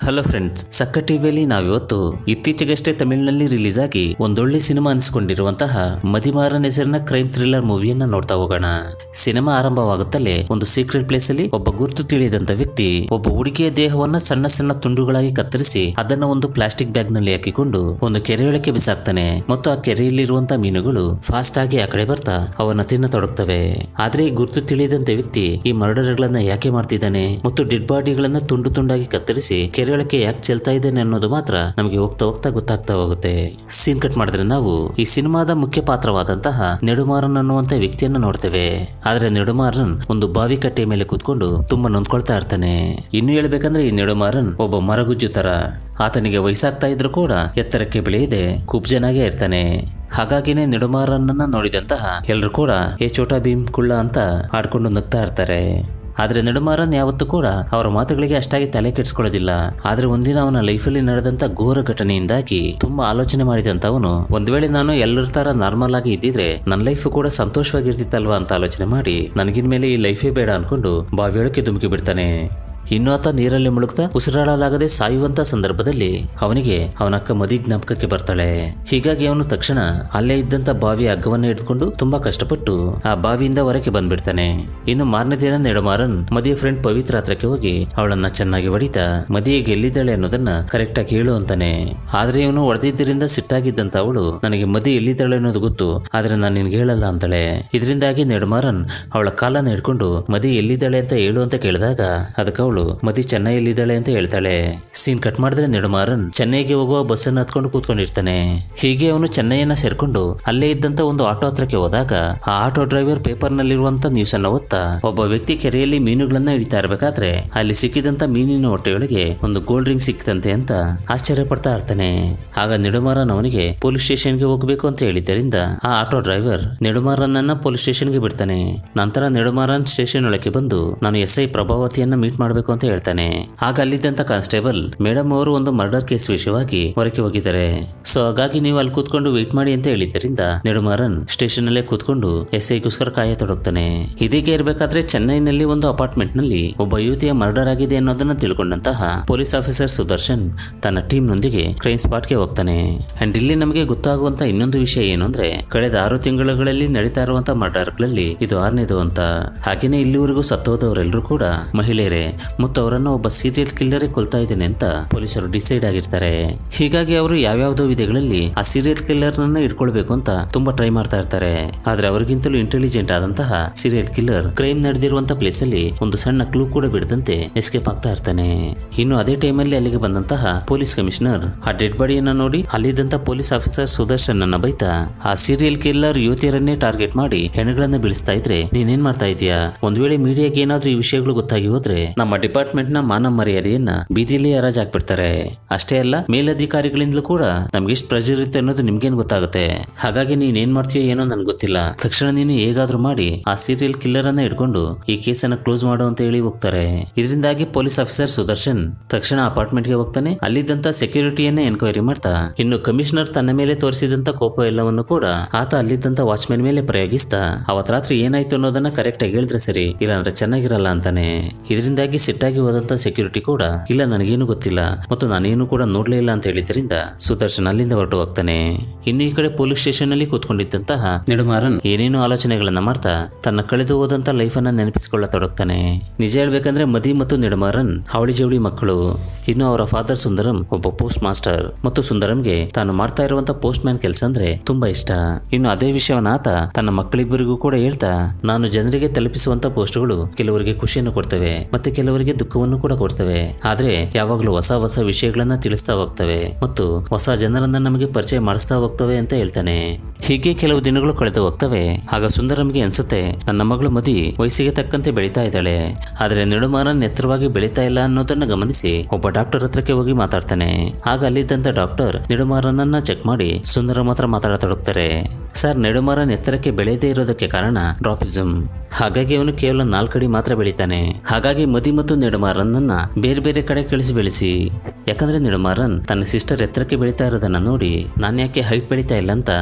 hello friends ಸಕ್ಕ ಟಿವಿಯಲ್ಲಿ ನಾವಿವತ್ತು ಇತ್ತೀಚೆಗಷ್ಟೇ ತಮಿಳಿನಲ್ಲಿ ರಿಲೀಸ್ ಆಗಿ ಒಂದೊಳ್ಳೆ ಸಿನಿಮಾ ಅನಿಸಿಕೊಂಡಿರುವಂತಹ ಮದಿಮಾರನ್ ಹೆಸರಿನ ಕ್ರೈಮ್ ಥ್ರಿಲ್ಲರ್ ಮೂವಿಯನ್ನ ನೋಡ್ತಾ ಹೋಗೋಣ ಸಿನಿಮಾ ಆರಂಭವಾಗುತ್ತಲೇ ಒಂದು ಸೀಕ್ರೆಟ್ ಪ್ಲೇಸ್ ಅಲ್ಲಿ ಒಬ್ಬ ಗುರುತು ತಿಳಿಯದಂತ ವ್ಯಕ್ತಿ ಒಬ್ಬ ಹುಡುಗಿಯ ದೇಹವನ್ನ ಸಣ್ಣ ಸಣ್ಣ ತುಂಡುಗಳಾಗಿ ಕತ್ತರಿಸಿ ಅದನ್ನ ಒಂದು ಪ್ಲಾಸ್ಟಿಕ್ ಬ್ಯಾಗ್ ನಲ್ಲಿ ಹಾಕಿಕೊಂಡು ಒಂದು ಕೆರೆಯೊಳಕ್ಕೆ ಬಿಸಾಕ್ತಾನೆ ಮತ್ತು ಆ ಕೆರೆಯಲ್ಲಿರುವಂತಹ ಮೀನುಗಳು ಫಾಸ್ಟ್ ಆಗಿ ಆ ಕಡೆ ಬರ್ತಾ ಅವನ್ನ ತಿನ್ನತೊಡಗ್ತವೆ ಆದ್ರೆ ಈ ಗುರುತು ತಿಳಿಯದಂತ ವ್ಯಕ್ತಿ ಈ ಮರ್ಡರ್ಗಳನ್ನ ಯಾಕೆ ಮಾಡ್ತಿದ್ದಾನೆ ಮತ್ತು ಡೆಡ್ ಬಾಡಿಗಳನ್ನ ತುಂಡು ತುಂಡಾಗಿ ಕತ್ತರಿಸಿ ಕೆರೆಯೊಳಕ್ಕೆ ಯಾಕೆ ಚೆಲ್ತಾ ಇದ್ದಾನೆ ಅನ್ನೋದು ಮಾತ್ರ ನಮಗೆ ಹೋಗ್ತಾ ಹೋಗ್ತಾ ಗೊತ್ತಾಗ್ತಾ ಹೋಗುತ್ತೆ ಸೀನ್ ಕಟ್ ಮಾಡಿದ್ರೆ ನಾವು ಈ ಸಿನಿಮಾದ ಮುಖ್ಯ ಪಾತ್ರವಾದಂತಹ ನೆಡುಮಾರನ್ ಅನ್ನುವಂತ ವ್ಯಕ್ತಿಯನ್ನ ನೋಡ್ತೇವೆ ಆದ್ರೆ ನೆಡುಮಾರನ್ ಒಂದು ಬಾವಿ ಕಟ್ಟೆಯ ಮೇಲೆ ಕೂತ್ಕೊಂಡು ತುಂಬಾ ನೊಂದ್ಕೊಳ್ತಾ ಇರ್ತಾನೆ ಇನ್ನು ಹೇಳ್ಬೇಕಂದ್ರೆ ಈ ನೆಡುಮಾರನ್ ಒಬ್ಬ ಮರಗುಜ್ಜು ತರ ಆತನಿಗೆ ವಯಸ್ಸಾಗ್ತಾ ಇದ್ರೂ ಕೂಡ ಎತ್ತರಕ್ಕೆ ಬೆಳೆಯದೆ ಕುಬ್ಜನಾಗೇ ಇರ್ತಾನೆ ಹಾಗಾಗಿನೇ ನೆಡುಮಾರನ್ನ ನೋಡಿದಂತಹ ಎಲ್ರು ಕೂಡ ಏ ಚೋಟಾ ಭೀಮ್ ಕುಳ್ಳ ಅಂತ ಆಡ್ಕೊಂಡು ನಗ್ತಾ ಇರ್ತಾರೆ ಆದ್ರೆ ನೆಡುಮಾರನ್ ಯಾವತ್ತೂ ಕೂಡ ಅವರ ಮಾತುಗಳಿಗೆ ಅಷ್ಟಾಗಿ ತಲೆ ಕೆಡಿಸ್ಕೊಳ್ಳೋದಿಲ್ಲ ಆದ್ರೆ ಒಂದಿನ ಅವನ ಲೈಫಲ್ಲಿ ನಡೆದಂತ ಘೋರ ಘಟನೆಯಿಂದಾಗಿ ತುಂಬಾ ಆಲೋಚನೆ ಮಾಡಿದಂತವನು ಒಂದ್ ವೇಳೆ ನಾನು ಎಲ್ಲರ ತರ ನಾರ್ಮಲ್ ಆಗಿ ಇದ್ದಿದ್ರೆ ನನ್ನ ಲೈಫ್ ಕೂಡ ಸಂತೋಷವಾಗಿರ್ತಿತ್ತಲ್ವಾ ಅಂತ ಆಲೋಚನೆ ಮಾಡಿ ನನಗಿನ್ಮೇಲೆ ಈ ಲೈಫೇ ಬೇಡ ಅನ್ಕೊಂಡು ಬಾವಿಯೊಳಕ್ಕೆ ಧುಮುಕಿ ಬಿಡ್ತಾನೆ ಇನ್ನು ಆತ ನೀರಲ್ಲಿ ಮುಳುಗ್ತಾ ಉಸಿರಾಡಲಾಗದೆ ಸಾಯುವಂತ ಸಂದರ್ಭದಲ್ಲಿ ಅವನಿಗೆ ಅವನ ಅಕ್ಕ ಮದಿ ಜ್ಞಾಪಕಕ್ಕೆ ಬರ್ತಾಳೆ ಹೀಗಾಗಿ ಅವನು ತಕ್ಷಣ ಅಲ್ಲೇ ಇದ್ದಂತ ಬಾವಿಯ ಹಗ್ಗವನ್ನ ಹಿಡ್ಕೊಂಡು ತುಂಬಾ ಕಷ್ಟಪಟ್ಟು ಆ ಬಾವಿಯಿಂದ ಹೊರಕ್ಕೆ ಬಂದ್ಬಿಡ್ತಾನೆ ಇನ್ನು ಮಾರನೇ ದಿನ ನೆಡಮಾರನ್ ಮದಿಯ ಫ್ರೆಂಡ್ ಪವಿತ್ರ ಹತ್ರಕ್ಕೆ ಹೋಗಿ ಅವಳನ್ನ ಚೆನ್ನಾಗಿ ಹೊಡಿತಾ ಮದಿಯ ಗೆಲ್ಲಿದ್ದಾಳೆ ಅನ್ನೋದನ್ನ ಕರೆಕ್ಟ್ ಆಗಿ ಹೇಳು ಅಂತಾನೆ ಆದ್ರೆ ಇವನು ಹೊಡೆದಿದ್ದರಿಂದ ಸಿಟ್ಟಾಗಿದ್ದಂತ ಅವಳು ನನಗೆ ಮದಿ ಎಲ್ಲಿದ್ದಾಳೆ ಅನ್ನೋದು ಗೊತ್ತು ಆದ್ರೆ ನಾನು ನಿನ್ಗೆ ಹೇಳಲ್ಲ ಅಂತಾಳೆ ಇದರಿಂದಾಗಿ ನೆಡಮಾರನ್ ಅವಳ ಕಾಲನ್ನ ಹಿಡ್ಕೊಂಡು ಮದಿ ಎಲ್ಲಿದ್ದಾಳೆ ಅಂತ ಹೇಳು ಅಂತ ಕೇಳಿದಾಗ ಅದಕ್ಕೆ ಅವಳು ಮದಿ ಚೆನ್ನೈಯಲ್ಲಿದ್ದಾಳೆ ಅಂತ ಹೇಳ್ತಾಳೆ ಸೀನ್ ಕಟ್ ಮಾಡಿದ್ರೆ ನೆಡುಮಾರನ್ ಚೆನ್ನೈಗೆ ಹೋಗುವ ಬಸ್ಸನ್ನು ಹತ್ಕೊಂಡು ಕೂತ್ಕೊಂಡಿರ್ತಾನೆ ಹೀಗೆ ಅವನು ಚೆನ್ನೈಯನ್ನ ಸೇರ್ಕೊಂಡು ಅಲ್ಲೇ ಇದ್ದಂತ ಒಂದು ಆಟೋ ಹತ್ರಕ್ಕೆ ಹೋದಾಗ ಆ ಆಟೋ ಡ್ರೈವರ್ ಪೇಪರ್ ನಲ್ಲಿರುವಂತ ನ್ಯೂಸ್ ಅನ್ನ ಓದ್ತಾ ಒಬ್ಬ ವ್ಯಕ್ತಿ ಕೆರೆಯಲ್ಲಿ ಮೀನುಗಳನ್ನ ಹಿಡಿತಾ ಇರ್ಬೇಕಾದ್ರೆ ಅಲ್ಲಿ ಸಿಕ್ಕಿದಂತ ಮೀನಿನ ಹೊಟ್ಟೆಯೊಳಗೆ ಒಂದು ಗೋಲ್ಡ್ ರಿಂಗ್ ಸಿಕ್ತಂತೆ ಅಂತ ಆಶ್ಚರ್ಯ ಪಡ್ತಾ ಇರ್ತಾನೆ ಆಗ ನೆಡುಮಾರನ್ ಅವನಿಗೆ ಪೊಲೀಸ್ ಸ್ಟೇಷನ್ಗೆ ಹೋಗ್ಬೇಕು ಅಂತ ಹೇಳಿದ್ದರಿಂದ ಆ ಆಟೋ ಡ್ರೈವರ್ ನೆಡುಮಾರನ್ನ ಪೊಲೀಸ್ ಸ್ಟೇಷನ್ಗೆ ಬಿಡ್ತಾನೆ ನಂತರ ನೆಡುಮಾರನ್ ಸ್ಟೇಷನ್ ಒಳಗೆ ಬಂದು ನಾನು ಎಸ್ ಐ ಪ್ರಭಾವತಿಯನ್ನ ಮೀಟ್ ಮಾಡಬೇಕು ಅಂತ ಹೇಳ್ತಾನೆ ಆಗ ಅಲ್ಲಿದ್ದಂತ ಕಾನ್ಸ್ಟೇಬಲ್ ಮೇಡಮ್ ಅವರು ಒಂದು ಮರ್ಡರ್ ಕೇಸ್ ವಿಷಯವಾಗಿ ಹೊರಗೆ ಹೋಗಿದ್ದಾರೆ ಸೊ ಹಾಗಾಗಿ ನೀವು ಅಲ್ಲಿ ಕೂತ್ಕೊಂಡು ವೇಟ್ ಮಾಡಿ ಅಂತ ಹೇಳಿದ್ದರಿಂದ ನೆಡುಮಾರನ್ ಸ್ಟೇಷನ್ ಅಲ್ಲೇ ಕೂತ್ಕೊಂಡು ಎಸ್ ಐಗೋಸ್ಕರ ಕಾಯತೊಡಗ್ತಾನೆ ಇದೀಗೆ ಇರಬೇಕಾದ್ರೆ ಚೆನ್ನೈನಲ್ಲಿ ಒಂದು ಅಪಾರ್ಟ್ಮೆಂಟ್ ನಲ್ಲಿ ಒಬ್ಬ ಯುವತಿಯ ಮರ್ಡರ್ ಆಗಿದೆ ಅನ್ನೋದನ್ನ ತಿಳ್ಕೊಂಡಂತಹ ಪೊಲೀಸ್ ಆಫೀಸರ್ ಸುದರ್ಶನ್ ತನ್ನ ಟೀಮ್ ನೊಂದಿಗೆ ಕ್ರೈಮ್ ಸ್ಪಾಟ್ಗೆ ಹೋಗ್ತಾನೆ ಅಂಡ್ ಇಲ್ಲಿ ನಮಗೆ ಗೊತ್ತಾಗುವಂತ ಇನ್ನೊಂದು ವಿಷಯ ಏನು ಅಂದ್ರೆ ಕಳೆದ ಆರು ತಿಂಗಳುಗಳಲ್ಲಿ ನಡೀತಾ ಇರುವಂತಹ ಮರ್ಡರ್ಗಳಲ್ಲಿ ಇದು ಆರನೇದು ಅಂತ ಹಾಗೇನೆ ಇಲ್ಲಿವರೆಗೂ ಸತ್ತೋದವರೆಲ್ಲರೂ ಕೂಡ ಮಹಿಳೆಯರೇ ಮತ್ತು ಅವರನ್ನ ಒಬ್ಬ ಸೀರಿಯಲ್ ಕಿಲ್ಲರೇ ಕೊಲ್ತಾ ಇದ್ದೇನೆ ಅಂತ ಪೊಲೀಸರು ಡಿಸೈಡ್ ಆಗಿರ್ತಾರೆ ಹೀಗಾಗಿ ಅವರು ಯಾವ್ಯಾವ್ದೋ ವಿಧಗಳಲ್ಲಿ ಆ ಸೀರಿಯಲ್ ಕಿಲ್ಲರ್ ನನ್ನ ಇಟ್ಕೊಳ್ಬೇಕು ಅಂತ ತುಂಬಾ ಟ್ರೈ ಮಾಡ್ತಾ ಇರ್ತಾರೆ ಆದ್ರೆ ಅವರಿಗಿಂತಲೂ ಇಂಟೆಲಿಜೆಂಟ್ ಆದಂತಹ ಸೀರಿಯಲ್ ಕಿಲ್ಲರ್ ಕ್ರೈಮ್ ನಡೆದಿರುವಂತ ಪ್ಲೇಸ್ ಅಲ್ಲಿ ಒಂದು ಸಣ್ಣ ಕ್ಲೂ ಕೂಡ ಬಿಡದಂತೆ ಎಸ್ಕೇಪ್ ಆಗ್ತಾ ಇರ್ತಾನೆ ಇನ್ನು ಅದೇ ಟೈಮಲ್ಲಿ ಅಲ್ಲಿಗೆ ಬಂದಂತಹ ಪೊಲೀಸ್ ಕಮಿಷನರ್ ಆ ಡೆಡ್ ಬಾಡಿಯನ್ನ ನೋಡಿ ಅಲ್ಲಿದ್ದಂತ ಪೊಲೀಸ್ ಆಫೀಸರ್ ಸುದರ್ಶನ್ ಅನ್ನ ಬೈತಾ ಆ ಸೀರಿಯಲ್ ಕಿಲ್ಲರ್ ಯುವತಿಯರನ್ನೇ ಟಾರ್ಗೆಟ್ ಮಾಡಿ ಹೆಣಗಳನ್ನ ಬೀಳಿಸ್ತಾ ಇದ್ರೆ ನೀನೇನ್ ಮಾಡ್ತಾ ಇದೀಯಾ ಒಂದ್ ವೇಳೆ ಮೀಡಿಯಾಗೆ ಏನಾದ್ರೂ ಈ ವಿಷಯಗಳು ಗೊತ್ತಾಗಿ ಹೋದ್ರೆ ನಮ್ಮ ಡಿಪಾರ್ಟ್ಮೆಂಟ್ ನ ಮಾನ ಮರ್ಯಾದೆಯನ್ನ ಬೀದಿಲಿ ಹರಾಜ್ ಹಾಕ್ಬಿಡ್ತಾರೆ ಅಷ್ಟೇ ಅಲ್ಲ ಮೇಲಧಿಕಾರಿಗಳಿಂದಲೂ ಕೂಡ ನಮ್ಗೆ ಎಷ್ಟು ಪ್ರೆಷರ್ ಇರುತ್ತೆ ಅನ್ನೋದು ನಿಮ್ಗೇನ್ ಗೊತ್ತಾಗುತ್ತೆ ಹಾಗಾಗಿ ನೀನ್ ಏನ್ ಮಾಡ್ತೀಯೋ ಏನೋ ನನ್ಗೆ ಗೊತ್ತಿಲ್ಲ ತಕ್ಷಣ ನೀನು ಹೇಗಾದ್ರೂ ಮಾಡಿ ಆ ಸೀರಿಯಲ್ ಕಿಲ್ಲರ್ ಅನ್ನ ಇಟ್ಕೊಂಡು ಈ ಕೇಸನ್ನ ಕ್ಲೋಸ್ ಮಾಡು ಅಂತ ಹೇಳಿ ಹೋಗ್ತಾರೆ ಇದರಿಂದಾಗಿ ಪೊಲೀಸ್ ಆಫೀಸರ್ ಸುದರ್ಶನ್ ತಕ್ಷಣ ಅಪಾರ್ಟ್ಮೆಂಟ್ ಗೆ ಹೋಗ್ತಾನೆ ಅಲ್ಲಿದ್ದಂತ ಸೆಕ್ಯೂರಿಟಿಯನ್ನ ಎನ್ಕ್ವೈರಿ ಮಾಡ್ತಾ ಇನ್ನು ಕಮಿಷನರ್ ತನ್ನ ಮೇಲೆ ತೋರಿಸಿದಂತ ಕೋಪ ಎಲ್ಲವನ್ನು ಕೂಡ ಆತ ಅಲ್ಲಿದ್ದಂತ ವಾಚ್ಮೆನ್ ಮೇಲೆ ಪ್ರಯೋಗಿಸ್ತಾ ಅವತ್ ರಾತ್ರಿ ಏನಾಯ್ತು ಅನ್ನೋದನ್ನ ಕರೆಕ್ಟ್ ಆಗಿ ಹೇಳಿದ್ರೆ ಸರಿ ಇಲ್ಲಾಂದ್ರೆ ಚೆನ್ನಾಗಿರಲ್ಲ ಅಂತಾನೆ ಇದರಿಂದಾಗಿ ಸಿಟ್ಟಾಗಿ ಹೋದಂತ ಸೆಕ್ಯೂರಿಟಿ ಕೂಡ ಇಲ್ಲ ನನಗೇನು ಗೊತ್ತಿಲ್ಲ ಮತ್ತು ನಾನೇನು ಕೂಡ ನೋಡ್ಲೇ ಇಲ್ಲ ಅಂತ ಹೇಳಿದ್ರಿಂದ ಸುದರ್ಶನ್ ಅಲ್ಲಿಂದ ಹೊರಟು ಹೋಗ್ತಾನೆ ಇನ್ನು ಈ ಕಡೆ ಪೊಲೀಸ್ ಸ್ಟೇಷನ್ ಅಲ್ಲಿ ಕೂತ್ಕೊಂಡಿದ್ದಂತಹ ನೆಡುಮಾರನ್ ಏನೇನೋ ಆಲೋಚನೆಗಳನ್ನ ಮಾಡ್ತಾ ತನ್ನ ಕಳೆದು ಹೋದಂತ ಲೈಫ್ ಅನ್ನ ನೆನಪಿಸಿಕೊಳ್ಳತೊಡಗ್ತಾನೆ ನಿಜ ಹೇಳ್ಬೇಕಂದ್ರೆ ಮದಿ ಮತ್ತು ನೆಡುಮಾರನ್ ಅವಳಿ ಜವಳಿ ಮಕ್ಕಳು ಇನ್ನು ಅವರ ಫಾದರ್ ಸುಂದರಂ ಒಬ್ಬ ಪೋಸ್ಟ್ ಮಾಸ್ಟರ್ ಮತ್ತು ಸುಂದರಂಗೆ ತಾನು ಮಾಡ್ತಾ ಇರುವಂತ ಪೋಸ್ಟ್ ಮ್ಯಾನ್ ಕೆಲಸ ಅಂದ್ರೆ ತುಂಬಾ ಇಷ್ಟ ಇನ್ನು ಅದೇ ವಿಷಯವನ್ನ ಆತ ತನ್ನ ಮಕ್ಕಳಿಬ್ಬರಿಗೂ ಕೂಡ ಹೇಳ್ತಾ ನಾನು ಜನರಿಗೆ ತಲುಪಿಸುವಂತ ಪೋಸ್ಟ್ಗಳು ಕೆಲವರಿಗೆ ಖುಷಿಯನ್ನು ಕೊಡ್ತವೆ ಮತ್ತೆ ಕೆಲವರಿಗೆ ದುಃಖವನ್ನು ಕೂಡ ಕೊಡ್ತವೆ ಆದ್ರೆ ಯಾವಾಗಲೂ ಹೊಸ ಹೊಸ ವಿಷಯಗಳನ್ನ ತಿಳಿಸ್ತಾ ಹೋಗ್ತವೆ ಮತ್ತು ಹೊಸ ಜನರನ್ನ ನಮಗೆ ಪರಿಚಯ ಮಾಡಿಸ್ತಾ ಹೋಗ್ತವೆ ಅಂತ ಹೇಳ್ತಾನೆ ಹೀಗೆ ಕೆಲವು ದಿನಗಳು ಕಳೆದು ಹೋಗ್ತವೆ ಆಗ ಸುಂದರಂಗೆ ಅನ್ಸುತ್ತೆ ನನ್ನ ಮಗಳು ಮದಿ ವಯಸ್ಸಿಗೆ ತಕ್ಕಂತೆ ಬೆಳೀತಾ ಇದ್ದಾಳೆ ಆದ್ರೆ ನೆಡುಮಾರನ್ ಎತ್ತರವಾಗಿ ಬೆಳೀತಾ ಇಲ್ಲ ಅನ್ನೋದನ್ನ ಗಮನಿಸಿ ಒಬ್ಬ ಡಾಕ್ಟರ್ ಹತ್ರಕ್ಕೆ ಹೋಗಿ ಮಾತಾಡ್ತಾನೆ ಆಗ ಅಲ್ಲಿದ್ದಂತ ಡಾಕ್ಟರ್ ನೆಡುಮಾರನನ್ನ ಚೆಕ್ ಮಾಡಿ ಸುಂದರಂ ಹತ್ರ ಮಾತಾಡತೊಡಗ್ತಾರೆ ಸರ್ ನೆಡುಮಾರನ್ ಎತ್ತರಕ್ಕೆ ಬೆಳೆಯದೇ ಇರೋದಕ್ಕೆ ಕಾರಣ ಡ್ರಾಪಿಸಮ್ ಹಾಗಾಗಿ ಅವನು ಕೇವಲ ನಾಲ್ಕಡಿ ಮಾತ್ರ ಬೆಳಿತಾನೆ ಹಾಗಾಗಿ ಮದಿ ಮತ್ತು ನೆಡುಮಾರನ್ನ ಬೇರೆ ಬೇರೆ ಕಡೆ ಕಳಿಸಿ ಬೆಳೆಸಿ ಯಾಕಂದ್ರೆ ನೆಡುಮಾರನ್ ತನ್ನ ಸಿಸ್ಟರ್ ಎತ್ತರಕ್ಕೆ ಬೆಳೀತಾ ಇರೋದನ್ನ ನೋಡಿ ನಾನು ಯಾಕೆ ಹೈಟ್ ಬೆಳೀತಾ ಇಲ್ಲ ಅಂತ ತುಂಬಾ